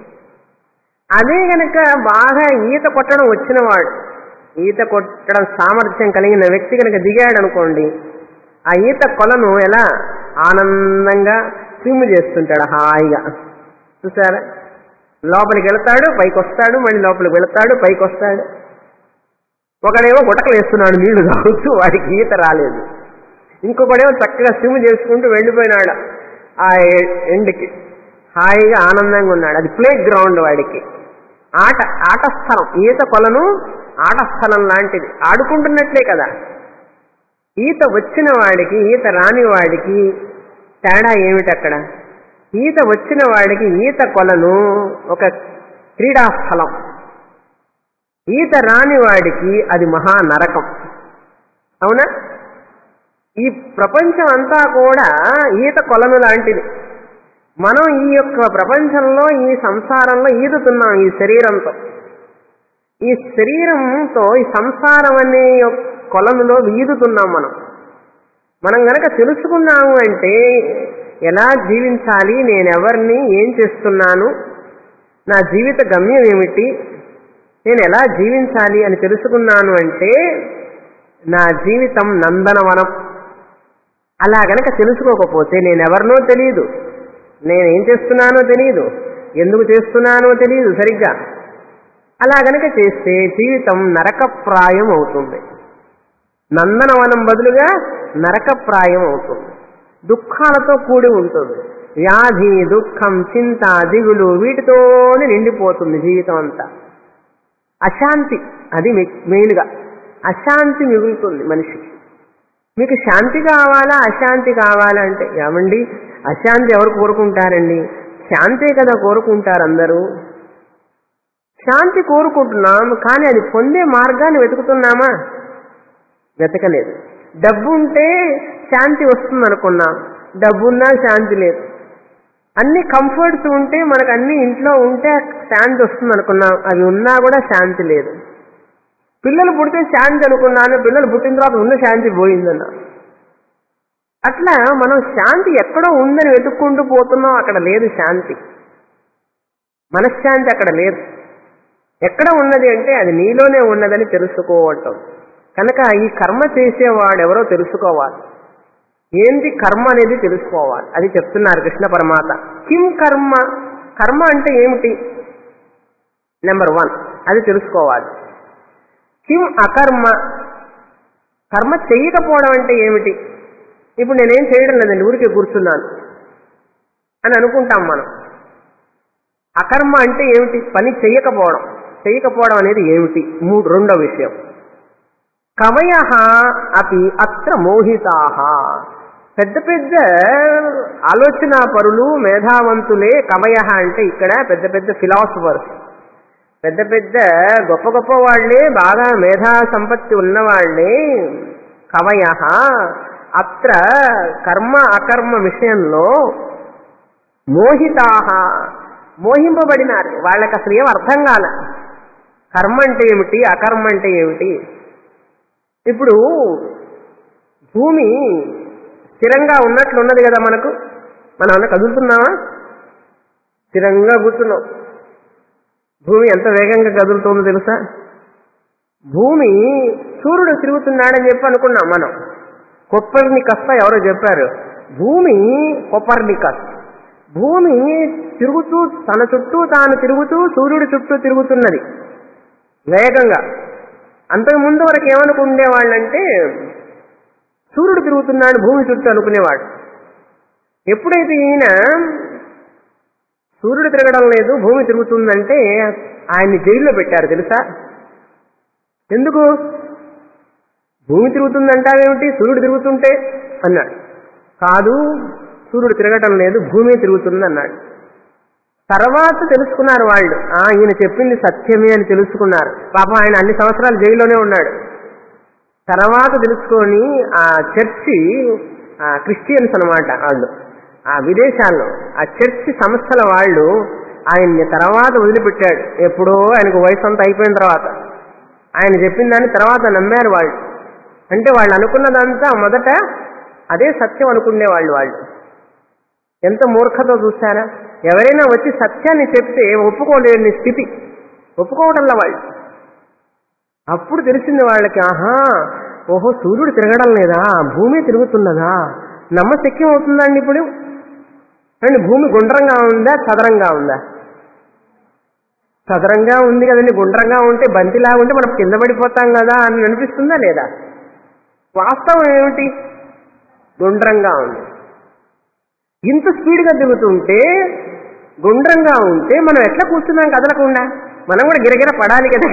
అదే గనక బాగా ఈత కొట్టడం వచ్చినవాడు ఈత కొట్టడం సామర్థ్యం కలిగిన వ్యక్తి కనుక దిగాడు అనుకోండి ఆ ఈత కొలను ఎలా ఆనందంగా స్విమ్ చేస్తుంటాడు హాయిగా చూసారా లోపలికి వెళ్తాడు పైకి వస్తాడు మళ్ళీ లోపలికి వెళ్తాడు పైకి వస్తాడు ఒకడేమో గుటకలు వేస్తున్నాడు నీళ్లు తాగుతూ వాడికి ఈత రాలేదు ఇంకొకడేమో చక్కగా స్విమ్ చేసుకుంటూ వెళ్ళిపోయినాడు ఆ ఎండ్కి హాయిగా ఆనందంగా ఉన్నాడు అది ప్లే గ్రౌండ్ వాడికి ఆట ఆట స్థలం ఈత కొలను ఆట స్థలం లాంటిది ఆడుకుంటున్నట్లే కదా ఈత వచ్చిన వాడికి ఈత రాని వాడికి తేడా ఏమిటి అక్కడ ఈత వచ్చిన వాడికి ఈత కొలను ఒక క్రీడాస్థలం ఈత రాని వాడికి అది మహా నరకం అవునా ఈ ప్రపంచం అంతా కూడా ఈత కొలను లాంటిది మనం ఈ యొక్క ప్రపంచంలో ఈ సంసారంలో ఈదుతున్నాం ఈ శరీరంతో ఈ శరీరంతో ఈ సంసారం అనే కొలనులో ఈదుతున్నాం మనం మనం గనక తెలుసుకున్నాము అంటే ఎలా జీవించాలి నేనెవరిని ఏం చేస్తున్నాను నా జీవిత గమ్యం ఏమిటి నేను ఎలా జీవించాలి అని తెలుసుకున్నాను అంటే నా జీవితం నందనవనం అలా గనక తెలుసుకోకపోతే నేనెవరినో తెలియదు నేనేం చేస్తున్నానో తెలియదు ఎందుకు చేస్తున్నానో తెలియదు సరిగ్గా అలా గనక చేస్తే జీవితం నరకప్రాయం అవుతుంది నందనవనం బదులుగా నరకప్రాయం అవుతుంది దుఃఖాలతో కూడి ఉంటుంది వ్యాధి దుఃఖం చింత దిగులు వీటితోనే నిండిపోతుంది జీవితం అంతా అశాంతి అది మెయిన్గా అశాంతి మిగులుతుంది మనిషికి మీకు శాంతి కావాలా అశాంతి కావాలా అంటే ఏమండి అశాంతి ఎవరు కోరుకుంటారండి శాంతే కదా కోరుకుంటారు అందరూ శాంతి కోరుకుంటున్నాం కానీ అది పొందే మార్గాన్ని వెతుకుతున్నామా వెతకలేదు డబ్బు ఉంటే శాంతి వస్తుంది అనుకున్నాం డబ్బున్నా శాంతి లేదు అన్ని కంఫర్ట్స్ ఉంటే మనకు అన్ని ఇంట్లో ఉంటే శాంతి వస్తుంది అనుకున్నాం అవి ఉన్నా కూడా శాంతి లేదు పిల్లలు పుడితే శాంతి అనుకున్నాను పిల్లలు పుట్టిన తర్వాత ఉన్న శాంతి పోయిందన్నా అట్లా మనం శాంతి ఎక్కడో ఉందని వెతుక్కుంటూ పోతున్నాం అక్కడ లేదు శాంతి మనశ్శాంతి అక్కడ లేదు ఎక్కడ ఉన్నది అంటే అది నీలోనే ఉన్నదని తెలుసుకోవటం కనుక ఈ కర్మ చేసేవాడు ఎవరో తెలుసుకోవాలి ఏంటి కర్మ అనేది తెలుసుకోవాలి అది చెప్తున్నారు కృష్ణ పరమాత కిం కర్మ కర్మ అంటే ఏమిటి నెంబర్ వన్ అది తెలుసుకోవాలి కిం అకర్మ కర్మ చెయ్యకపోవడం అంటే ఏమిటి ఇప్పుడు నేనేం చేయడం లేదండి ఊరికే కూర్చున్నాను అని అనుకుంటాం మనం అకర్మ అంటే ఏమిటి పని చెయ్యకపోవడం చెయ్యకపోవడం అనేది ఏమిటి మూడు రెండో విషయం కవయ అపి అత్ర మోహితా పెద్ద పెద్ద ఆలోచన పరులు మేధావంతులే కవయ అంటే ఇక్కడ పెద్ద పెద్ద ఫిలాసఫర్స్ పెద్ద పెద్ద గొప్ప గొప్ప వాళ్లే బాగా మేధా సంపత్తి ఉన్నవాళ్లే కవయ అత్ర కర్మ అకర్మ విషయంలో మోహితా మోహింపబడినారు వాళ్ళకి అసలు ఏం అర్థం కాల కర్మ అంటే ఏమిటి అకర్మ అంటే ఏమిటి ఇప్పుడు భూమి స్థిరంగా ఉన్నట్లున్నది కదా మనకు మనం అన్న కదులుతున్నామా స్థిరంగా కూర్చున్నాం భూమి ఎంత వేగంగా కదులుతుందో తెలుసా భూమి సూర్యుడు తిరుగుతున్నాడని చెప్పి అనుకున్నాం మనం కొప్పర్నికస్ ఎవరో చెప్పారు భూమి కొప్పర్నికస్ భూమి తిరుగుతూ తన చుట్టూ తాను తిరుగుతూ సూర్యుడి చుట్టూ తిరుగుతున్నది వేగంగా అంతకు ముందు వరకు ఏమనుకునేవాళ్ళంటే సూర్యుడు తిరుగుతున్నాడు భూమి చుట్టూ అనుకునేవాడు ఎప్పుడైతే ఈయన సూర్యుడు తిరగడం లేదు భూమి తిరుగుతుందంటే ఆయన్ని జైల్లో పెట్టారు తెలుసా ఎందుకు భూమి తిరుగుతుందంటావేమిటి సూర్యుడు తిరుగుతుంటే అన్నాడు కాదు సూర్యుడు తిరగటం లేదు భూమి తిరుగుతుంది అన్నాడు తర్వాత తెలుసుకున్నారు వాళ్ళు ఆ ఈయన చెప్పింది సత్యమే అని తెలుసుకున్నారు పాపం ఆయన అన్ని సంవత్సరాలు జైల్లోనే ఉన్నాడు తర్వాత తెలుసుకొని ఆ చర్చి ఆ క్రిస్టియన్స్ అనమాట వాళ్ళు ఆ విదేశాల్లో ఆ చర్చి సంస్థల వాళ్ళు ఆయన్ని తర్వాత వదిలిపెట్టాడు ఎప్పుడో ఆయనకు వయసు అంతా అయిపోయిన తర్వాత ఆయన చెప్పిన దాన్ని తర్వాత నమ్మారు వాళ్ళు అంటే వాళ్ళు అనుకున్నదంతా మొదట అదే సత్యం అనుకునేవాళ్ళు వాళ్ళు ఎంత మూర్ఖతో చూస్తారా ఎవరైనా వచ్చి సత్యాన్ని చెప్తే ఒప్పుకోలేని స్థితి ఒప్పుకోవడంలో వాళ్ళు అప్పుడు తెలిసింది వాళ్ళకి ఆహా ఓహో సూర్యుడు తిరగడం లేదా భూమి తిరుగుతున్నదా నమ్మశక్యం అవుతుందండి ఇప్పుడు అండి భూమి గుండ్రంగా ఉందా చదరంగా ఉందా చదరంగా ఉంది కదండి గుండ్రంగా ఉంటే బంతిలాగా ఉంటే మనం కింద పడిపోతాం కదా అని అనిపిస్తుందా లేదా వాస్తవం ఏమిటి గుండ్రంగా ఉంది ఇంత స్పీడ్గా తిరుగుతుంటే గుండ్రంగా ఉంటే మనం ఎట్లా కూర్చున్నాం కదలకుండా మనం కూడా గిరగిర పడాలి కదా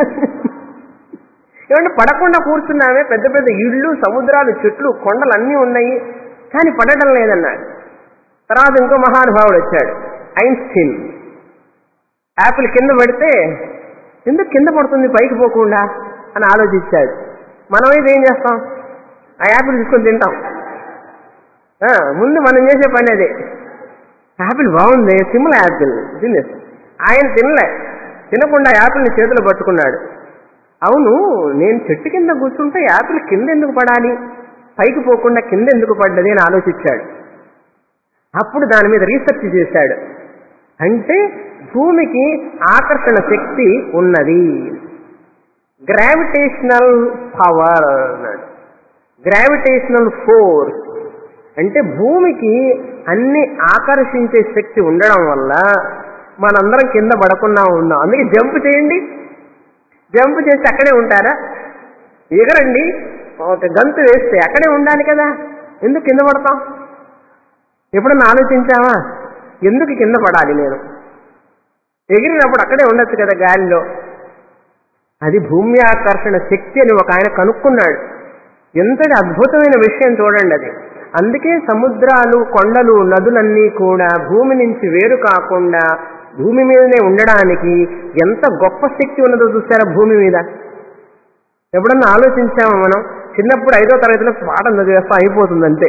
ఏమంటే పడకుండా కూర్చున్నామే పెద్ద పెద్ద ఇళ్ళు సముద్రాలు చెట్లు కొండలు అన్నీ ఉన్నాయి కానీ పడటం లేదన్నాడు తర్వాత ఇంకో మహానుభావుడు వచ్చాడు ఐన్స్టీన్ యాపిల్ కింద పడితే ఎందుకు కింద పడుతుంది పైకి పోకుండా అని ఆలోచించాడు మనమైతే ఏం చేస్తాం ఆ యాపిల్ తీసుకొని తింటాం ఆ, ముందు మనం చేసే పని అదే యాపిల్ బాగుంది సిమ్ల యాపిల్ తినేసి ఆయన తినలే తినకుండా యాపిల్ని చేతిలో పట్టుకున్నాడు అవును నేను చెట్టు కింద కూర్చుంటే యాపిల్ కింద ఎందుకు పడాలి పైకి పోకుండా కింద ఎందుకు పడ్డది అని ఆలోచించాడు అప్పుడు దాని మీద రీసెర్చ్ చేశాడు అంటే భూమికి ఆకర్షణ శక్తి ఉన్నది గ్రావిటేషనల్ పవర్ అన్నాడు గ్రావిటేషనల్ ఫోర్స్ అంటే భూమికి అన్ని ఆకర్షించే శక్తి ఉండడం వల్ల మనందరం కింద పడకుండా ఉన్నాం అందుకే జంప్ చేయండి జంప్ చేసి అక్కడే ఉంటారా ఎగరండి ఒక గంతు వేస్తే అక్కడే ఉండాలి కదా ఎందుకు కింద పడతాం ఎప్పుడన్నా ఆలోచించావా ఎందుకు కింద పడాలి నేను ఎగిరినప్పుడు అక్కడే ఉండొచ్చు కదా గాలిలో అది భూమి ఆకర్షణ శక్తి అని ఒక ఆయన కనుక్కున్నాడు ఎంతటి అద్భుతమైన విషయం చూడండి అది అందుకే సముద్రాలు కొండలు నదులన్నీ కూడా భూమి నుంచి వేరు కాకుండా భూమి మీదనే ఉండడానికి ఎంత గొప్ప శక్తి ఉన్నదో చూసారా భూమి మీద ఎప్పుడన్నా ఆలోచించామా మనం చిన్నప్పుడు ఐదో తరగతిలో పాఠం చదివేస్తా అయిపోతుంది అంతే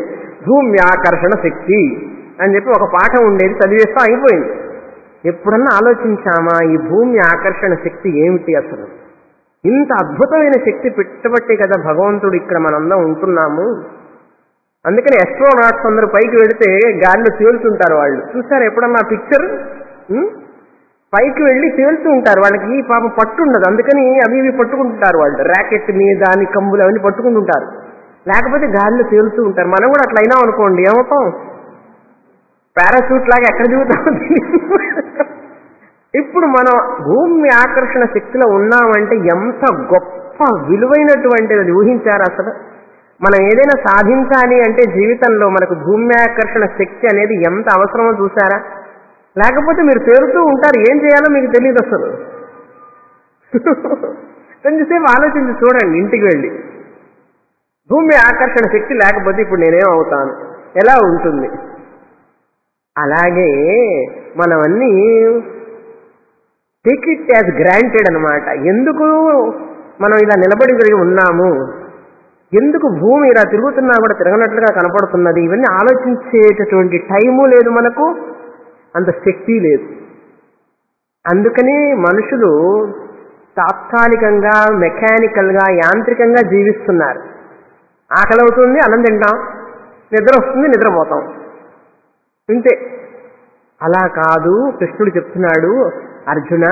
భూమ్యాకర్షణ శక్తి అని చెప్పి ఒక పాఠం ఉండేది చదివేస్తా అయిపోయింది ఎప్పుడన్నా ఆలోచించామా ఈ భూమి ఆకర్షణ శక్తి ఏమిటి అసలు ఇంత అద్భుతమైన శక్తి పెట్టబట్టే కదా భగవంతుడు ఇక్కడ మనందరం ఉంటున్నాము అందుకని ఎస్ట్రోనాట్స్ అందరూ పైకి వెళితే గాలిలో తేలుతుంటారు వాళ్ళు చూసారు ఎప్పుడన్నా పిక్చర్ పైకి వెళ్ళి తేలుతూ ఉంటారు వాళ్ళకి ఈ పాప పట్టు ఉండదు అందుకని అవి ఇవి పట్టుకుంటుంటారు వాళ్ళు ర్యాకెట్ మీద దాని కంబులు అవన్నీ పట్టుకుంటుంటారు లేకపోతే గాలిలో తేలుతూ ఉంటారు మనం కూడా అట్లా అయినాం అనుకోండి ఏమవుతాం పారాషూట్ లాగా ఎక్కడ దిగుతాం ఇప్పుడు మనం భూమి ఆకర్షణ శక్తిలో ఉన్నామంటే ఎంత గొప్ప విలువైనటువంటిది అది ఊహించారు అసలు మనం ఏదైనా సాధించాలి అంటే జీవితంలో మనకు భూమి ఆకర్షణ శక్తి అనేది ఎంత అవసరమో చూసారా లేకపోతే మీరు తేలుతూ ఉంటారు ఏం చేయాలో మీకు తెలియదు అసలు కొంచెంసేపు ఆలోచించి చూడండి ఇంటికి వెళ్ళి భూమి ఆకర్షణ శక్తి లేకపోతే ఇప్పుడు నేనేం అవుతాను ఎలా ఉంటుంది అలాగే మనమన్నీ టేక్ ఇట్ యాజ్ గ్రాంటెడ్ అనమాట ఎందుకు మనం ఇలా నిలబడి తిరిగి ఉన్నాము ఎందుకు భూమి ఇలా తిరుగుతున్నా కూడా తిరగనట్లుగా కనపడుతున్నది ఇవన్నీ ఆలోచించేటటువంటి టైము లేదు మనకు అంత శక్తి లేదు అందుకని మనుషులు తాత్కాలికంగా మెకానికల్గా యాంత్రికంగా జీవిస్తున్నారు ఆకలి అవుతుంది అన్నం తింటాం నిద్ర వస్తుంది నిద్రపోతాం ఇంతే అలా కాదు కృష్ణుడు చెప్తున్నాడు అర్జున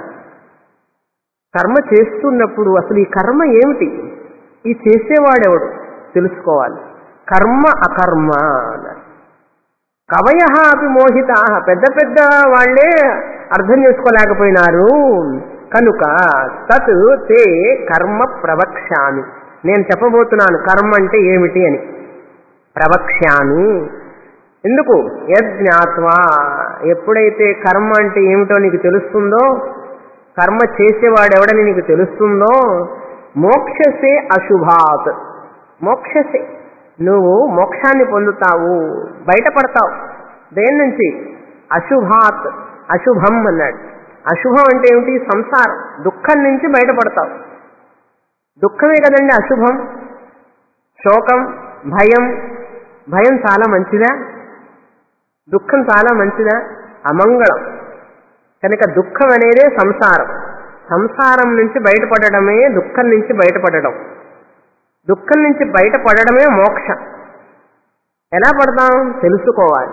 కర్మ చేస్తున్నప్పుడు అసలు ఈ కర్మ ఏమిటి ఈ చేసేవాడెవడు తెలుసుకోవాలి కర్మ అకర్మ అన్నారు కవయ అపి మోహిత పెద్ద పెద్ద వాళ్లే అర్థం చేసుకోలేకపోయినారు కనుక తత్ తే కర్మ ప్రవక్ష్యామి నేను చెప్పబోతున్నాను కర్మ అంటే ఏమిటి అని ప్రవక్ష్యామి ఎందుకు యజ్ఞాత్వా ఎప్పుడైతే కర్మ అంటే ఏమిటో నీకు తెలుస్తుందో కర్మ చేసేవాడెవడని నీకు తెలుస్తుందో మోక్షసే అశుభాత్ మోక్షసే నువ్వు మోక్షాన్ని పొందుతావు బయటపడతావు దేని నుంచి అశుభాత్ అశుభం అన్నాడు అశుభం అంటే ఏమిటి సంసారం దుఃఖం నుంచి బయటపడతావు దుఃఖమే కదండి అశుభం శోకం భయం భయం చాలా మంచిదా దుఃఖం చాలా మంచిదా అమంగళం కనుక దుఃఖం అనేదే సంసారం సంసారం నుంచి బయటపడడమే దుఃఖం నుంచి బయటపడడం దుఃఖం నుంచి బయటపడడమే మోక్షం ఎలా పడతాం తెలుసుకోవాలి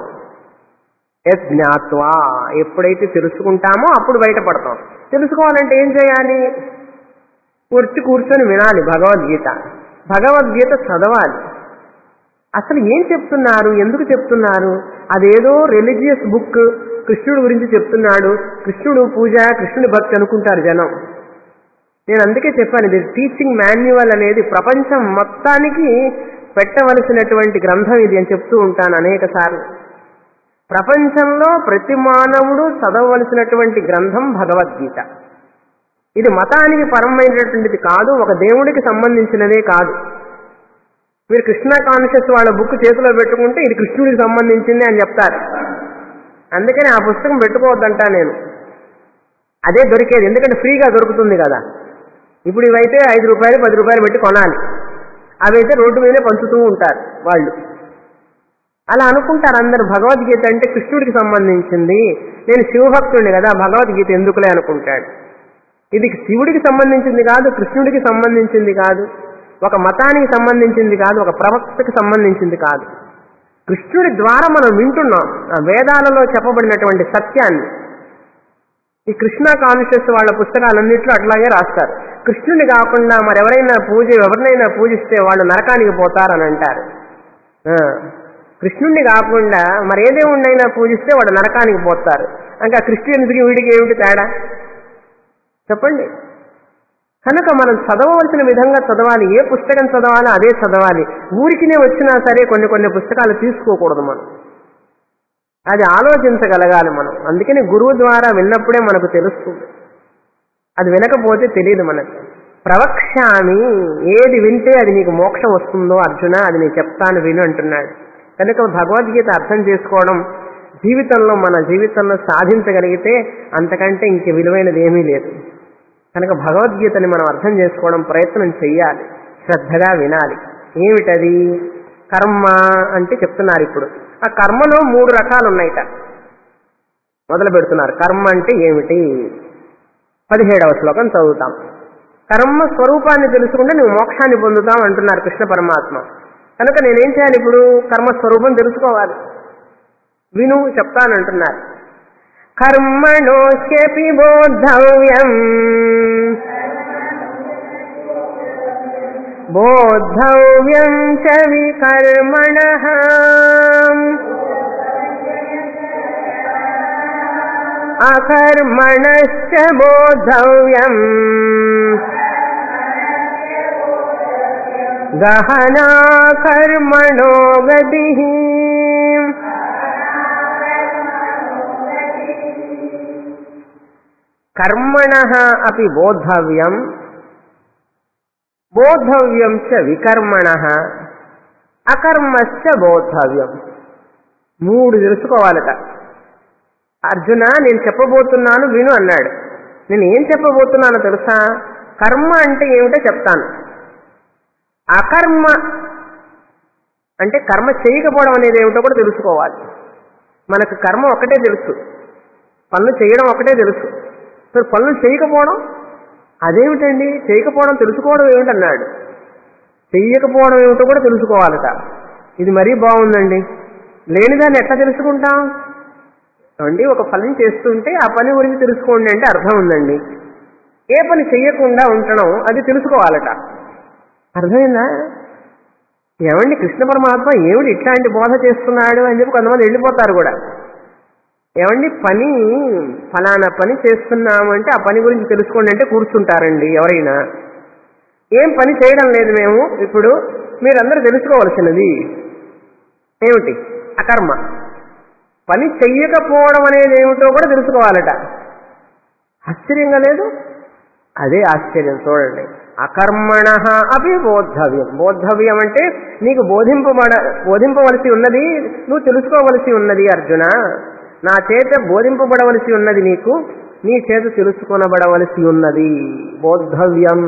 యజ్ఞాత్వా ఎప్పుడైతే తెలుసుకుంటామో అప్పుడు బయటపడతాం తెలుసుకోవాలంటే ఏం చేయాలి కూర్చి కూర్చొని వినాలి భగవద్గీత భగవద్గీత చదవాలి అసలు ఏం చెప్తున్నారు ఎందుకు చెప్తున్నారు అదేదో రిలీజియస్ బుక్ కృష్ణుడు గురించి చెప్తున్నాడు కృష్ణుడు పూజ కృష్ణుడి భక్తి అనుకుంటారు జనం నేను అందుకే చెప్పాను ఇది టీచింగ్ మాన్యువల్ అనేది ప్రపంచం మొత్తానికి పెట్టవలసినటువంటి గ్రంథం ఇది అని చెప్తూ ఉంటాను అనేక సార్లు ప్రపంచంలో ప్రతి మానవుడు చదవవలసినటువంటి గ్రంథం భగవద్గీత ఇది మతానికి పరమైనటువంటిది కాదు ఒక దేవుడికి సంబంధించినదే కాదు మీరు కృష్ణ కాన్షియస్ వాళ్ళ బుక్ చేతిలో పెట్టుకుంటే ఇది కృష్ణుడికి సంబంధించింది అని చెప్తారు అందుకని ఆ పుస్తకం పెట్టుకోవద్దంటా నేను అదే దొరికేది ఎందుకంటే ఫ్రీగా దొరుకుతుంది కదా ఇప్పుడు ఇవైతే ఐదు రూపాయలు పది రూపాయలు పెట్టి కొనాలి అవైతే రోడ్డు మీదే పంచుతూ ఉంటారు వాళ్ళు అలా అనుకుంటారు అందరు భగవద్గీత అంటే కృష్ణుడికి సంబంధించింది నేను శివభక్తుడిని కదా భగవద్గీత ఎందుకులే అనుకుంటాడు ఇది శివుడికి సంబంధించింది కాదు కృష్ణుడికి సంబంధించింది కాదు ఒక మతానికి సంబంధించింది కాదు ఒక ప్రవక్తకి సంబంధించింది కాదు కృష్ణుడి ద్వారా మనం వింటున్నాం ఆ వేదాలలో చెప్పబడినటువంటి సత్యాన్ని ఈ కృష్ణ కాన్షియస్ వాళ్ళ పుస్తకాలన్నింటిలో అట్లాగే రాస్తారు కృష్ణుని కాకుండా మరెవరైనా పూజ ఎవరినైనా పూజిస్తే వాళ్ళు నరకానికి పోతారని అంటారు ఆ, కృష్ణుణ్ణి కాకుండా మరి ఏ దేవుణ్ణైనా పూజిస్తే వాడు నరకానికి పోతారు ఇంకా క్రిస్టియన్స్కి వీడికి ఏమిటి తేడా చెప్పండి కనుక మనం చదవవలసిన విధంగా చదవాలి ఏ పుస్తకం చదవాలో అదే చదవాలి ఊరికినే వచ్చినా సరే కొన్ని కొన్ని పుస్తకాలు తీసుకోకూడదు మనం అది ఆలోచించగలగాలి మనం అందుకని గురువు ద్వారా విన్నప్పుడే మనకు తెలుస్తుంది అది వినకపోతే తెలియదు మనకు ప్రవక్ష్యామి ఏది వింటే అది నీకు మోక్షం వస్తుందో అర్జున అది నేను చెప్తాను విను అంటున్నాడు కనుక భగవద్గీత అర్థం చేసుకోవడం జీవితంలో మన జీవితంలో సాధించగలిగితే అంతకంటే ఇంక విలువైనది ఏమీ లేదు కనుక భగవద్గీతని మనం అర్థం చేసుకోవడం ప్రయత్నం చెయ్యాలి శ్రద్ధగా వినాలి ఏమిటది కర్మ అంటే చెప్తున్నారు ఇప్పుడు ఆ కర్మలో మూడు రకాలు ఉన్నాయిట మొదలు పెడుతున్నారు కర్మ అంటే ఏమిటి పదిహేడవ శ్లోకం చదువుతాం కర్మ స్వరూపాన్ని తెలుసుకుంటే నువ్వు మోక్షాన్ని పొందుతావు అంటున్నారు కృష్ణ పరమాత్మ కనుక నేనేం చేయాలి ఇప్పుడు కర్మ స్వరూపం తెలుసుకోవాలి విను చెప్తానంటున్నారు కర్మణోష్యపి బోద్ధవ్యం బోద్ధవ్యం చ వికర్మణ అకర్మణశ్చ బోద్ధవ్యం గహనా కర్మణో గతి కర్మణ అపి బోద్ధవ్యం బోద్ధవ్యం చ వికర్మణ అకర్మశ్చ బోద్ధవ్యం మూడు తెలుసుకోవాలట అర్జున నేను చెప్పబోతున్నాను విను అన్నాడు నేను ఏం చెప్పబోతున్నానో తెలుసా కర్మ అంటే ఏమిటో చెప్తాను అకర్మ అంటే కర్మ చేయకపోవడం అనేది ఏమిటో కూడా తెలుసుకోవాలి మనకు కర్మ ఒకటే తెలుసు పనులు చేయడం ఒకటే తెలుసు మరి పనులు చేయకపోవడం అదేమిటండి చేయకపోవడం తెలుసుకోవడం ఏమిటన్నాడు చెయ్యకపోవడం ఏమిటో కూడా తెలుసుకోవాలట ఇది మరీ బాగుందండి లేనిదాన్ని ఎట్లా తెలుసుకుంటాం అండి ఒక పని చేస్తుంటే ఆ పని గురించి తెలుసుకోండి అంటే అర్థం ఉందండి ఏ పని చెయ్యకుండా ఉండడం అది తెలుసుకోవాలట అర్థమైందా ఏమండి కృష్ణ పరమాత్మ ఏమిటి ఇట్లాంటి బోధ చేస్తున్నాడు అని చెప్పి కొంతమంది వెళ్ళిపోతారు కూడా ఏమండి పని ఫలానా పని చేస్తున్నాము అంటే ఆ పని గురించి తెలుసుకోండి అంటే కూర్చుంటారండి ఎవరైనా ఏం పని చేయడం లేదు మేము ఇప్పుడు మీరందరూ తెలుసుకోవలసినది ఏమిటి అకర్మ పని చెయ్యకపోవడం అనేది ఏమిటో కూడా తెలుసుకోవాలట ఆశ్చర్యంగా లేదు అదే ఆశ్చర్యం చూడండి అకర్మణ అవి బోద్ధవ్యం బోద్ధవ్యం అంటే నీకు బోధింపబడ బోధింపవలసి ఉన్నది నువ్వు తెలుసుకోవలసి ఉన్నది అర్జున నా చేత బోధింపబడవలసి ఉన్నది నీకు నీ చేత తెలుసుకొనబడవలసి ఉన్నది బోద్ధవ్యం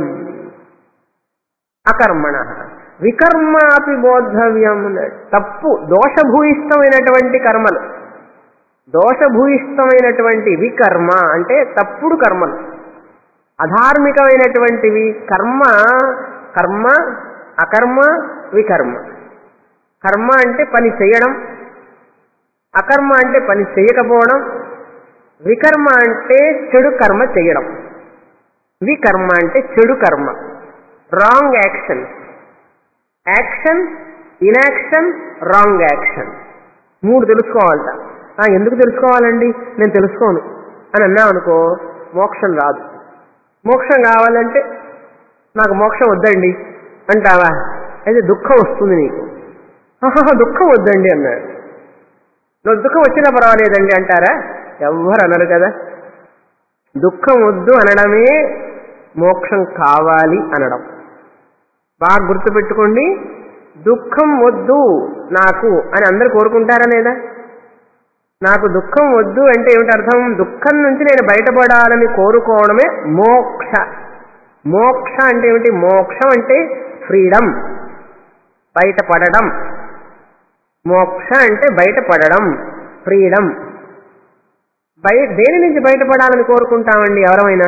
అకర్మణ వికర్మ అపి బోద్ధవ్యం అన్నాడు తప్పు దోషభూయిష్టమైనటువంటి కర్మలు దోషభూయిష్టమైనటువంటి వికర్మ అంటే తప్పుడు కర్మలు అధార్మికమైనటువంటివి కర్మ కర్మ అకర్మ వికర్మ కర్మ అంటే పని చేయడం అకర్మ అంటే పని చేయకపోవడం వికర్మ అంటే చెడు కర్మ చేయడం వికర్మ అంటే చెడు కర్మ wrong action action inaction wrong action మూడు తెలుసుకోవాలట ఆ, ఎందుకు తెలుసుకోవాలండి నేను తెలుసుకోను అని అన్నావు అనుకో మోక్షం రాదు మోక్షం కావాలంటే నాకు మోక్షం వద్దండి అంటావా అయితే దుఃఖం వస్తుంది నీకు ఆహా దుఃఖం వద్దండి అన్నాడు నువ్వు దుఃఖం వచ్చినా పర్వాలేదండి అంటారా ఎవ్వరు అనరు కదా దుఃఖం వద్దు అనడమే మోక్షం కావాలి అనడం బాగా గుర్తుపెట్టుకోండి దుఃఖం వద్దు నాకు అని అందరు కోరుకుంటారా లేదా నాకు దుఃఖం వద్దు అంటే ఏమిటి అర్థం దుఃఖం నుంచి నేను బయటపడాలని కోరుకోవడమే మోక్ష మోక్ష అంటే ఏమిటి మోక్షం అంటే ఫ్రీడమ్ బయటపడడం మోక్ష అంటే బయటపడడం ఫ్రీడమ్ బయ దేని నుంచి బయటపడాలని కోరుకుంటామండి ఎవరమైనా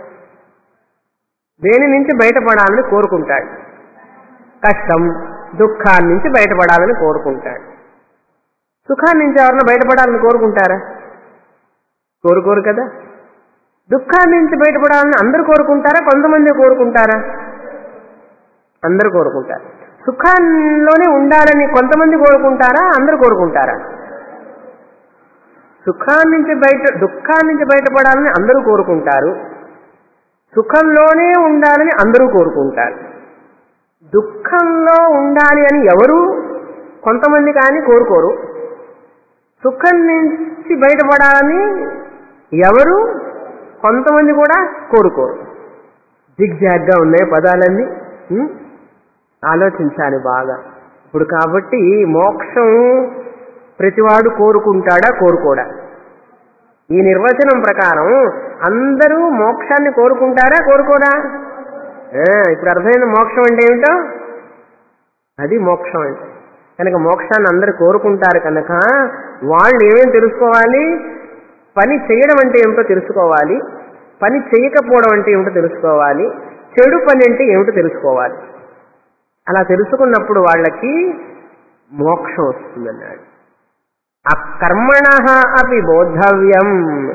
దేని నుంచి బయటపడాలని కోరుకుంటాడు కష్టం దుఃఖాన్ని నుంచి బయటపడాలని కోరుకుంటాడు సుఖాన్ని నుంచి ఎవరన్నా బయటపడాలని కోరుకుంటారా కోరుకోరు కదా దుఃఖాన్ని నుంచి బయటపడాలని అందరూ కోరుకుంటారా కొంతమంది కోరుకుంటారా అందరూ కోరుకుంటారు సుఖాల్లోనే ఉండాలని కొంతమంది కోరుకుంటారా అందరూ కోరుకుంటారా సుఖాన్ని నుంచి బయట దుఃఖాన్ని నుంచి బయటపడాలని అందరూ కోరుకుంటారు సుఖంలోనే ఉండాలని అందరూ కోరుకుంటారు దుఃఖంలో ఉండాలి అని ఎవరు కొంతమంది కానీ కోరుకోరు సుఖం నుంచి బయటపడాలని ఎవరు కొంతమంది కూడా కోరుకోరు జిగ్జాగ్గా ఉన్నాయి పదాలన్నీ ఉం? ఆలోచించాలి బాగా ఇప్పుడు కాబట్టి మోక్షం ప్రతివాడు కోరుకుంటాడా కోరుకోడా ఈ నిర్వచనం ప్రకారం అందరూ మోక్షాన్ని కోరుకుంటారా కోరుకోరా ఆ, ఇప్పుడు అర్థమైన మోక్షం అంటే ఏమిటో అది మోక్షం అంటే కనుక మోక్షాన్ని అందరు కోరుకుంటారు కనుక వాళ్ళు ఏమేం తెలుసుకోవాలి పని చేయడం అంటే ఏమిటో తెలుసుకోవాలి పని చేయకపోవడం అంటే ఏమిటో తెలుసుకోవాలి చెడు పని అంటే ఏమిటో తెలుసుకోవాలి అలా తెలుసుకున్నప్పుడు వాళ్ళకి మోక్షం వస్తుందన్నాడు అకర్మణ అపి బోద్ధవ్యం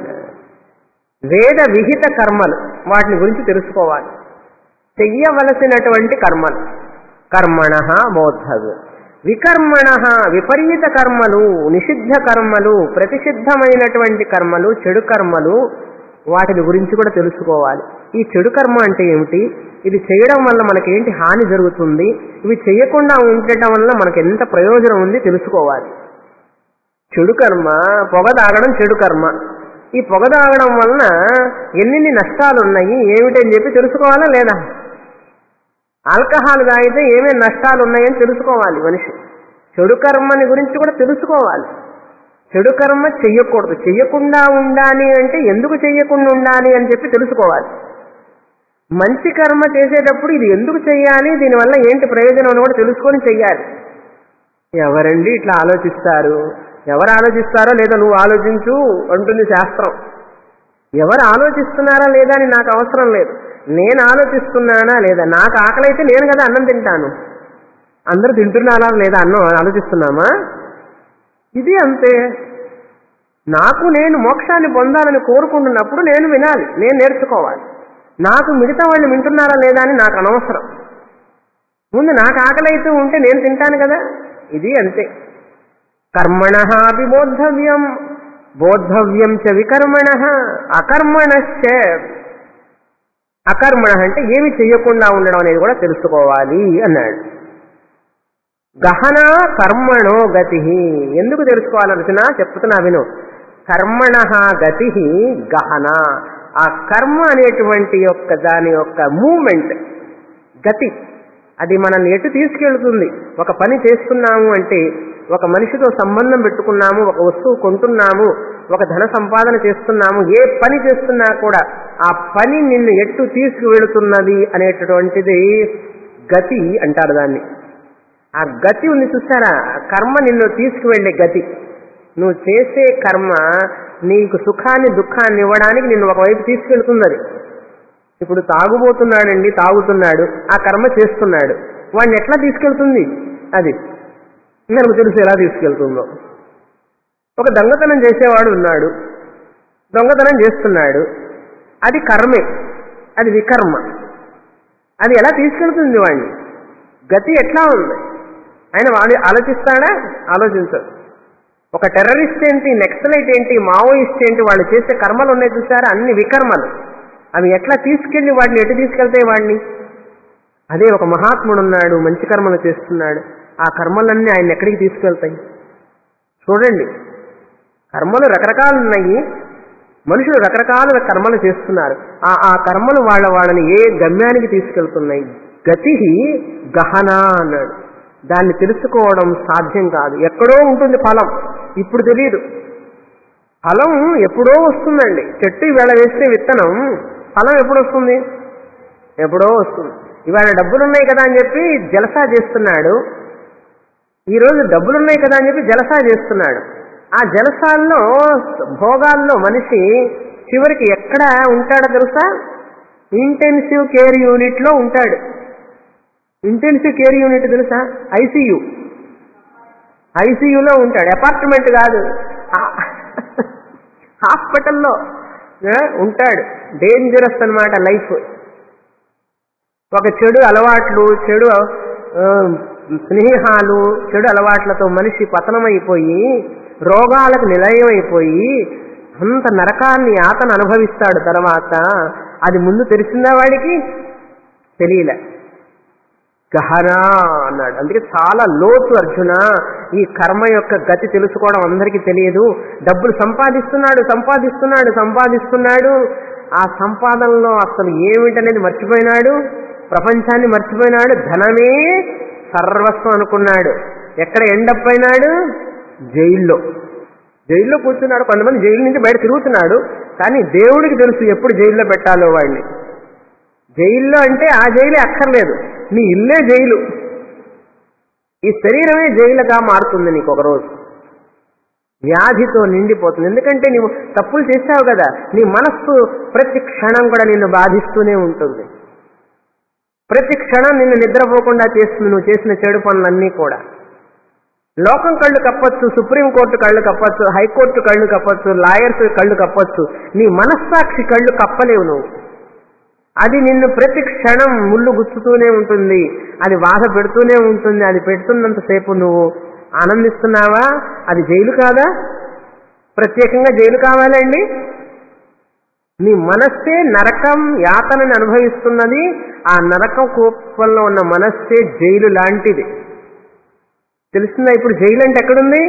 వేద విహిత కర్మలు వాటిని గురించి తెలుసుకోవాలి చెయ్యవలసినటువంటి కర్మలు కర్మణ బోద్ధవ్యం వికర్మణ విపరీత కర్మలు నిషిద్ధ కర్మలు ప్రతిషిద్ధమైనటువంటి కర్మలు చెడు కర్మలు వాటిని గురించి కూడా తెలుసుకోవాలి ఈ చెడు కర్మ అంటే ఏమిటి ఇది చేయడం వల్ల మనకి ఏంటి హాని జరుగుతుంది ఇవి చేయకుండా ఉండటం వల్ల మనకి ఎంత ప్రయోజనం ఉంది తెలుసుకోవాలి చెడు కర్మ పొగ తాగడం చెడు కర్మ ఈ పొగ తాగడం వలన ఎన్నెన్ని నష్టాలు ఉన్నాయి ఏమిటని చెప్పి తెలుసుకోవాలా లేదా ఆల్కహాల్ తాగితే ఏమేమి నష్టాలు ఉన్నాయని తెలుసుకోవాలి మనిషి చెడు కర్మని గురించి కూడా తెలుసుకోవాలి చెడు కర్మ చెయ్యకూడదు చెయ్యకుండా ఉండాలి అంటే ఎందుకు చెయ్యకుండా ఉండాలి అని చెప్పి తెలుసుకోవాలి మంచి కర్మ చేసేటప్పుడు ఇది ఎందుకు చెయ్యాలి దీనివల్ల ఏంటి ప్రయోజనం అని కూడా తెలుసుకొని చెయ్యాలి ఎవరండి ఇట్లా ఆలోచిస్తారు ఎవరు ఆలోచిస్తారో లేదా నువ్వు ఆలోచించు అంటుంది శాస్త్రం ఎవరు ఆలోచిస్తున్నారా లేదా అని నాకు అవసరం లేదు నేను ఆలోచిస్తున్నానా లేదా నాకు ఆకలి అయితే నేను కదా అన్నం తింటాను అందరూ తింటున్నారా లేదా అన్నం ఆలోచిస్తున్నామా ఇది అంతే నాకు నేను మోక్షాన్ని పొందాలని కోరుకుంటున్నప్పుడు నేను వినాలి నేను నేర్చుకోవాలి నాకు మిగతా వాళ్ళు వింటున్నారా లేదా అని నాకు అనవసరం ముందు నాకు ఆకలి అయితే ఉంటే నేను తింటాను కదా ఇది అంతే కర్మణ అపి బోద్ధవ్యం బోద్ధవ్యం చ వికర్మణ అకర్మణశ్చ అకర్మణ అంటే ఏమి చెయ్యకుండా ఉండడం అనేది కూడా తెలుసుకోవాలి అన్నాడు గహన కర్మణో గతి ఎందుకు తెలుసుకోవాలనుకున్నా చెప్తున్నా విను కర్మణ గతి గహన ఆ కర్మ అనేటువంటి యొక్క దాని యొక్క మూమెంట్ గతి అది మనల్ని ఎటు తీసుకెళ్తుంది ఒక పని చేస్తున్నాము అంటే ఒక మనిషితో సంబంధం పెట్టుకున్నాము ఒక వస్తువు కొంటున్నాము ఒక ధన సంపాదన చేస్తున్నాము ఏ పని చేస్తున్నా కూడా ఆ పని నిన్ను ఎట్టు తీసుకువెళుతున్నది అనేటటువంటిది గతి అంటారు దాన్ని ఆ గతి ఉంది చూసారా ఆ కర్మ నిన్ను తీసుకువెళ్ళే గతి నువ్వు చేసే కర్మ నీకు సుఖాన్ని దుఃఖాన్ని ఇవ్వడానికి నిన్ను ఒకవైపు తీసుకెళ్తుంది అది ఇప్పుడు తాగుబోతున్నాడండి తాగుతున్నాడు ఆ కర్మ చేస్తున్నాడు వాడిని ఎట్లా తీసుకెళ్తుంది అది మనకు తెలుసు ఎలా తీసుకెళ్తుందో ఒక దొంగతనం చేసేవాడు ఉన్నాడు దొంగతనం చేస్తున్నాడు అది కర్మే అది వికర్మ అది ఎలా తీసుకెళ్తుంది వాడిని గతి ఎట్లా ఉంది ఆయన వాడు ఆలోచిస్తాడా ఆలోచించడు ఒక టెర్రరిస్ట్ ఏంటి నెక్సలైట్ ఏంటి మావోయిస్ట్ ఏంటి వాళ్ళు చేసే కర్మలు ఉన్నాయి చూసారా అన్ని వికర్మలు అవి ఎట్లా తీసుకెళ్లి వాడిని ఎటు తీసుకెళ్తాయి వాడిని అదే ఒక మహాత్ముడు ఉన్నాడు మంచి కర్మలు చేస్తున్నాడు ఆ కర్మలన్నీ ఆయన ఎక్కడికి తీసుకెళ్తాయి చూడండి కర్మలు రకరకాలు ఉన్నాయి మనుషులు రకరకాల కర్మలు చేస్తున్నారు ఆ ఆ కర్మలు వాళ్ళ వాళ్ళని ఏ గమ్యానికి తీసుకెళ్తున్నాయి గతి గహన అన్నాడు దాన్ని తెలుసుకోవడం సాధ్యం కాదు ఎక్కడో ఉంటుంది ఫలం ఇప్పుడు తెలియదు ఫలం ఎప్పుడో వస్తుందండి చెట్టు ఇవాళ వేస్తే విత్తనం ఫలం ఎప్పుడు వస్తుంది ఎప్పుడో వస్తుంది ఇవాళ డబ్బులున్నాయి కదా అని చెప్పి జలసా చేస్తున్నాడు ఈరోజు డబ్బులున్నాయి కదా అని చెప్పి జలసా చేస్తున్నాడు ఆ జలసాల్లో భోగాల్లో మనిషి చివరికి ఎక్కడ ఉంటాడో తెలుసా ఇంటెన్సివ్ కేర్ యూనిట్ లో ఉంటాడు ఇంటెన్సివ్ కేర్ యూనిట్ తెలుసా ఐసీయూ ఐసీయూలో ఉంటాడు అపార్ట్మెంట్ కాదు హాస్పిటల్లో ఉంటాడు డేంజరస్ అనమాట లైఫ్ ఒక చెడు అలవాట్లు చెడు స్నేహాలు చెడు అలవాట్లతో మనిషి పతనమైపోయి రోగాలకు నిలయమైపోయి అంత నరకాన్ని యాతను అనుభవిస్తాడు తర్వాత అది ముందు తెలిసిందా వాడికి తెలియలే గహనా అన్నాడు అందుకే చాలా లోతు అర్జున ఈ కర్మ యొక్క గతి తెలుసుకోవడం అందరికీ తెలియదు డబ్బులు సంపాదిస్తున్నాడు సంపాదిస్తున్నాడు సంపాదిస్తున్నాడు ఆ సంపాదనలో అసలు ఏమిటనేది మర్చిపోయినాడు ప్రపంచాన్ని మర్చిపోయినాడు ధనమే సర్వస్వం అనుకున్నాడు ఎక్కడ ఎండప్ అయినాడు జైల్లో జైల్లో కూర్చున్నాడు కొంతమంది జైలు నుంచి బయట తిరుగుతున్నాడు కానీ దేవుడికి తెలుసు ఎప్పుడు జైల్లో పెట్టాలో వాడిని జైల్లో అంటే ఆ జైలే అక్కర్లేదు నీ ఇల్లే జైలు ఈ శరీరమే జైలుగా మారుతుంది నీకు ఒక రోజు వ్యాధితో నిండిపోతుంది ఎందుకంటే నీవు తప్పులు చేశావు కదా నీ మనస్సు ప్రతి క్షణం కూడా నిన్ను బాధిస్తూనే ఉంటుంది ప్రతి క్షణం నిన్ను నిద్రపోకుండా చేస్తుంది నువ్వు చేసిన చెడు పనులన్నీ కూడా లోకం కళ్ళు కప్పొచ్చు సుప్రీంకోర్టు కళ్ళు కప్పొచ్చు హైకోర్టు కళ్ళు కప్పొచ్చు లాయర్స్ కళ్ళు కప్పొచ్చు నీ మనస్సాక్షి కళ్ళు కప్పలేవు నువ్వు అది నిన్ను ప్రతి క్షణం ముళ్ళు గుచ్చుతూనే ఉంటుంది అది బాధ పెడుతూనే ఉంటుంది అది పెడుతున్నంతసేపు నువ్వు ఆనందిస్తున్నావా అది జైలు కాదా ప్రత్యేకంగా జైలు కావాలండి నీ మనస్సే నరకం యాతనని అనుభవిస్తున్నది ఆ నరకం కోపంలో ఉన్న మనస్సే జైలు లాంటిది తెలుస్తుందా ఇప్పుడు జైలు అంటే ఎక్కడుంది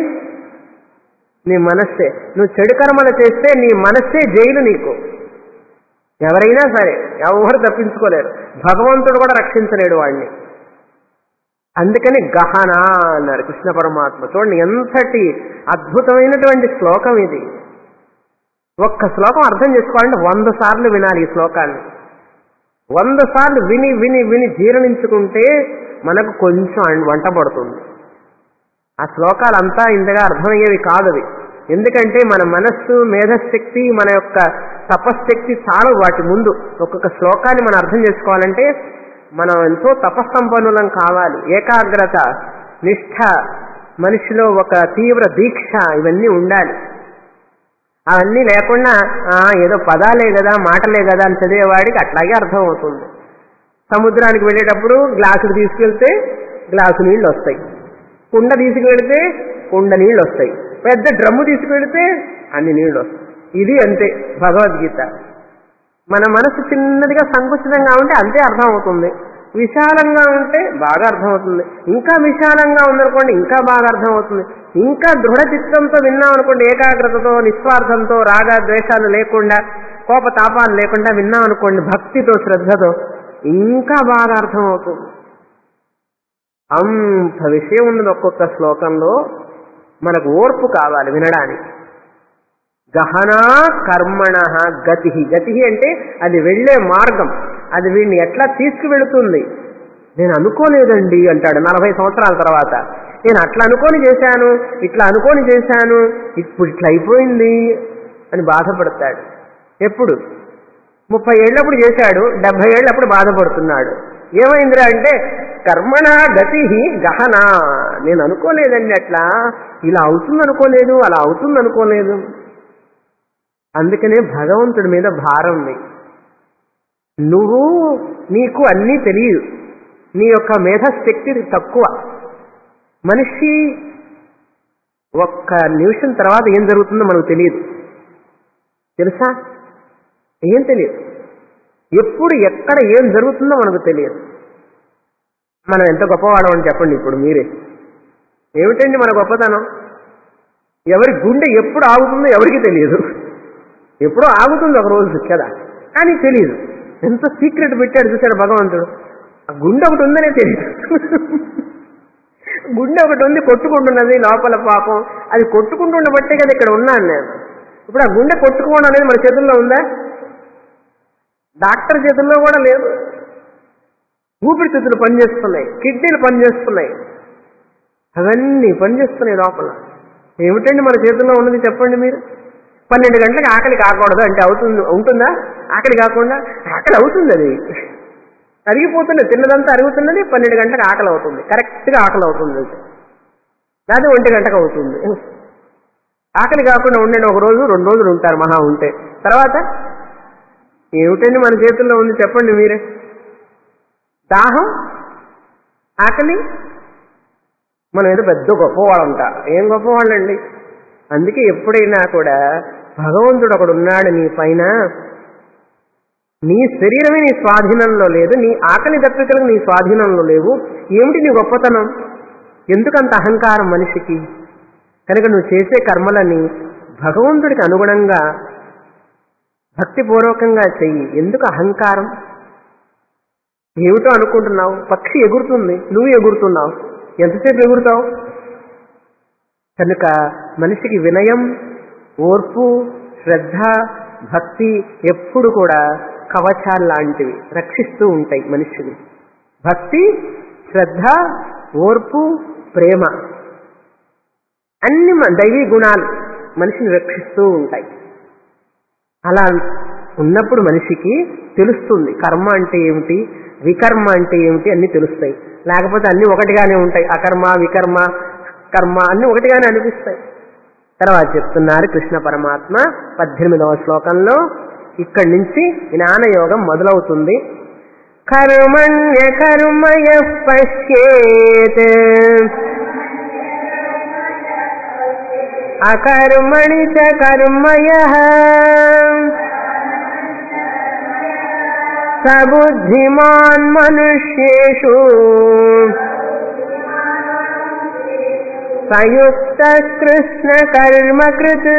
నీ మనస్సే నువ్వు చెడు కర్మలు చేస్తే నీ మనస్సే జైలు నీకు ఎవరైనా సరే ఎవరు తప్పించుకోలేరు భగవంతుడు కూడా రక్షించలేడు వాడిని అందుకని గహన అన్నారు కృష్ణ పరమాత్మ చూడండి ఎంతటి అద్భుతమైనటువంటి శ్లోకం ఇది ఒక్క శ్లోకం అర్థం చేసుకోవాలంటే వంద సార్లు వినాలి ఈ శ్లోకాన్ని వంద సార్లు విని విని విని జీర్ణించుకుంటే మనకు కొంచెం వంట పడుతుంది ఆ శ్లోకాలంతా ఇంతగా అర్థమయ్యేవి కాదు అవి ఎందుకంటే మన మనస్సు మేధశక్తి మన యొక్క తపశ్శక్తి చాలు వాటి ముందు ఒక్కొక్క శ్లోకాన్ని మనం అర్థం చేసుకోవాలంటే మనం ఎంతో తపస్సంపన్నులం కావాలి ఏకాగ్రత నిష్ఠ మనిషిలో ఒక తీవ్ర దీక్ష ఇవన్నీ ఉండాలి అవన్నీ లేకుండా "ఆ, ఏదో పదాలే కదా మాటలే కదా అని చదివేవాడికి అట్లాగే అర్థం అవుతుంది సముద్రానికి వెళ్ళేటప్పుడు గ్లాసులు తీసుకెళ్తే గ్లాసు నీళ్ళు వస్తాయి కుండ తీసుకువెడితే కుండ నీళ్ళు వస్తాయి పెద్ద డ్రమ్ము తీసుకువెడితే అన్ని నీళ్ళు వస్తాయి ఇది అంతే భగవద్గీత మన మనసు చిన్నదిగా సంకుచితంగా ఉంటే అంతే అర్థం అవుతుంది విశాలంగా ఉంటే బాగా అర్థమవుతుంది ఇంకా విశాలంగా ఉందనుకోండి ఇంకా బాగా అర్థమవుతుంది ఇంకా దృఢ చిత్తంతో విన్నాం అనుకోండి ఏకాగ్రతతో నిస్వార్థంతో రాగ ద్వేషాలు లేకుండా కోపతాపాలు లేకుండా విన్నాం అనుకోండి భక్తితో శ్రద్ధతో ఇంకా బాగా అర్థమవుతుంది అంత విషయం ఉన్నది ఒక్కొక్క శ్లోకంలో మనకు ఓర్పు కావాలి వినడానికి గహనా కర్మణ గతి గతి అంటే అది వెళ్ళే మార్గం అది వీడిని ఎట్లా తీసుకువెళుతుంది నేను అనుకోలేదండి అంటాడు నలభై సంవత్సరాల తర్వాత నేను అట్లా అనుకొని చేశాను ఇట్లా అనుకొని చేశాను ఇప్పుడు ఇట్లా అయిపోయింది అని బాధపడతాడు ఎప్పుడు ముప్పై ఏళ్ళప్పుడు చేశాడు డెబ్బై ఏళ్ళప్పుడు బాధపడుతున్నాడు ఏమైందిరా అంటే కర్మణ గతి గహన నేను అనుకోలేదండి అట్లా ఇలా అవుతుంది అనుకోలేదు అలా అవుతుంది అనుకోలేదు అందుకనే భగవంతుడి మీద భారం ఉంది నువ్వు నీకు అన్నీ తెలియదు నీ యొక్క మేధశక్తి తక్కువ మనిషి ఒక్క నిమిషం తర్వాత ఏం జరుగుతుందో మనకు తెలియదు తెలుసా ఏం తెలియదు ఎప్పుడు ఎక్కడ ఏం జరుగుతుందో మనకు తెలియదు మనం ఎంత గొప్పవాళ్ళం అని చెప్పండి ఇప్పుడు మీరే ఏమిటండి మన గొప్పతనం ఎవరి గుండె ఎప్పుడు ఆగుతుందో ఎవరికి తెలియదు ఎప్పుడో ఆగుతుంది ఒక రోజు కదా కానీ తెలియదు ఎంత సీక్రెట్ పెట్టాడు చూశాడు భగవంతుడు ఆ గుండె ఒకటి ఉందనే తెలియదు గుండె ఒకటి ఉంది కొట్టుకుంటున్నది లోపల పాపం అది కొట్టుకుంటుండబట్టే కదా ఇక్కడ ఉన్నాను నేను ఇప్పుడు ఆ గుండె కొట్టుకోవడం అనేది మన చేతుల్లో ఉందా డాక్టర్ చేతుల్లో కూడా లేదు ఊపిరితిత్తులు పనిచేస్తున్నాయి కిడ్నీలు పనిచేస్తున్నాయి అవన్నీ పనిచేస్తున్నాయి లోపల ఏమిటండి మన చేతుల్లో ఉన్నది చెప్పండి మీరు పన్నెండు గంటలకు ఆకలి కాకూడదు అంటే అవుతుంది ఉంటుందా ఆకలి కాకుండా ఆకలి అవుతుంది అది అరిగిపోతున్నది తిన్నదంతా అరుగుతున్నది పన్నెండు గంటలకు ఆకలి అవుతుంది కరెక్ట్గా ఆకలి అవుతుంది లేదా ఒంటి గంటకు అవుతుంది ఆకలి కాకుండా ఉండండి ఒక రోజు రెండు రోజులు ఉంటారు మహా ఉంటే తర్వాత ఏమిటండి మన చేతుల్లో ఉంది చెప్పండి మీరే దాహం ఆకలి మనం ఏదో పెద్ద గొప్పవాళ్ళంట ఏం గొప్పవాళ్ళండి అందుకే ఎప్పుడైనా కూడా భగవంతుడు ఒకడు ఉన్నాడు నీ పైన నీ శరీరమే నీ స్వాధీనంలో లేదు నీ ఆకలి దప్పికలు నీ స్వాధీనంలో లేవు ఏమిటి నీ గొప్పతనం ఎందుకంత అహంకారం మనిషికి కనుక నువ్వు చేసే కర్మలని భగవంతుడికి అనుగుణంగా భక్తిపూర్వకంగా చెయ్యి ఎందుకు అహంకారం ఏమిటో అనుకుంటున్నావు పక్షి ఎగురుతుంది నువ్వు ఎగురుతున్నావు ఎంతసేపు ఎగురుతావు కనుక మనిషికి వినయం ఓర్పు శ్రద్ధ భక్తి ఎప్పుడు కూడా కవచాలు లాంటివి రక్షిస్తూ ఉంటాయి మనిషిని భక్తి శ్రద్ధ ఓర్పు ప్రేమ అన్ని మ- దైవీ గుణాలు మనిషిని రక్షిస్తూ ఉంటాయి అలా ఉన్నప్పుడు మనిషికి తెలుస్తుంది కర్మ అంటే ఏమిటి వికర్మ అంటే ఏమిటి అన్ని తెలుస్తాయి లేకపోతే అన్ని ఒకటిగానే ఉంటాయి అకర్మ వికర్మ కర్మ అన్ని ఒకటిగానే అనిపిస్తాయి తర్వాత చెప్తున్నారు కృష్ణ పరమాత్మ పద్దెనిమిదవ శ్లోకంలో ఇక్కడి నుంచి జ్ఞానయోగం మొదలవుతుంది కర్మణ్య కర్మయ పశ్యేత్ అకర్మణి చ కర్మయ సబుద్ధిమాన్ మనుష్యేషు సయుక్త కృష్ణ కర్మకృత్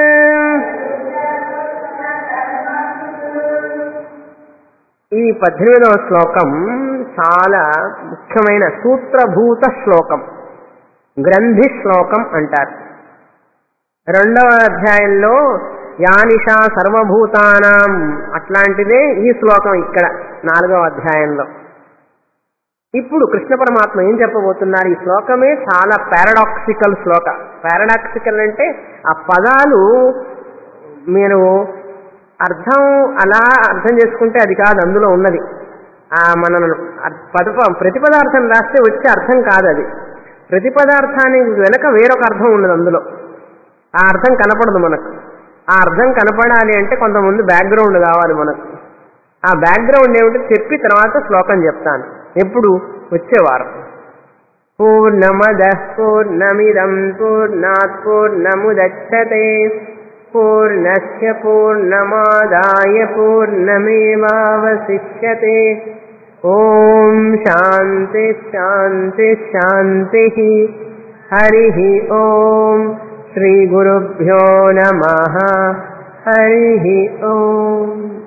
ఈ పద్దెనిమిదవ శ్లోకం చాలా ముఖ్యమైన సూత్రభూత శ్లోకం గ్రంథి శ్లోకం అంటారు రెండవ అధ్యాయంలో యానిషా సర్వభూతానాం అట్లాంటిదే ఈ శ్లోకం ఇక్కడ నాలుగవ అధ్యాయంలో ఇప్పుడు కృష్ణ పరమాత్మ ఏం చెప్పబోతున్నారు ఈ శ్లోకమే చాలా పారాడాక్సికల్ శ్లోక పారాడాక్సికల్ అంటే ఆ పదాలు మీరు అర్థం అలా అర్థం చేసుకుంటే అది కాదు అందులో ఉన్నది ఆ మనం పద ప్రతిపదార్థం రాస్తే వచ్చే అర్థం కాదు అది ప్రతిపదార్థానికి వెనక వేరొక అర్థం ఉన్నది అందులో ఆ అర్థం కనపడదు మనకు ఆ అర్థం కనపడాలి అంటే కొంతమంది బ్యాక్గ్రౌండ్ కావాలి మనకు ఆ బ్యాక్గ్రౌండ్ ఏమిటో చెప్పి తర్వాత శ్లోకం చెప్తాను ఎప్పుడు వచ్చేవారం పూర్ణమద పూర్ణమిదం పూర్ణాత్ పూర్ణముదచ్చతే పూర్ణస్య పూర్ణమాదాయ పూర్ణమేవావశిష్యతే ఓం శాంతి శాంతి శాంతి హరి ఓం శ్రీ గురుభ్యో నమ హరి ఓం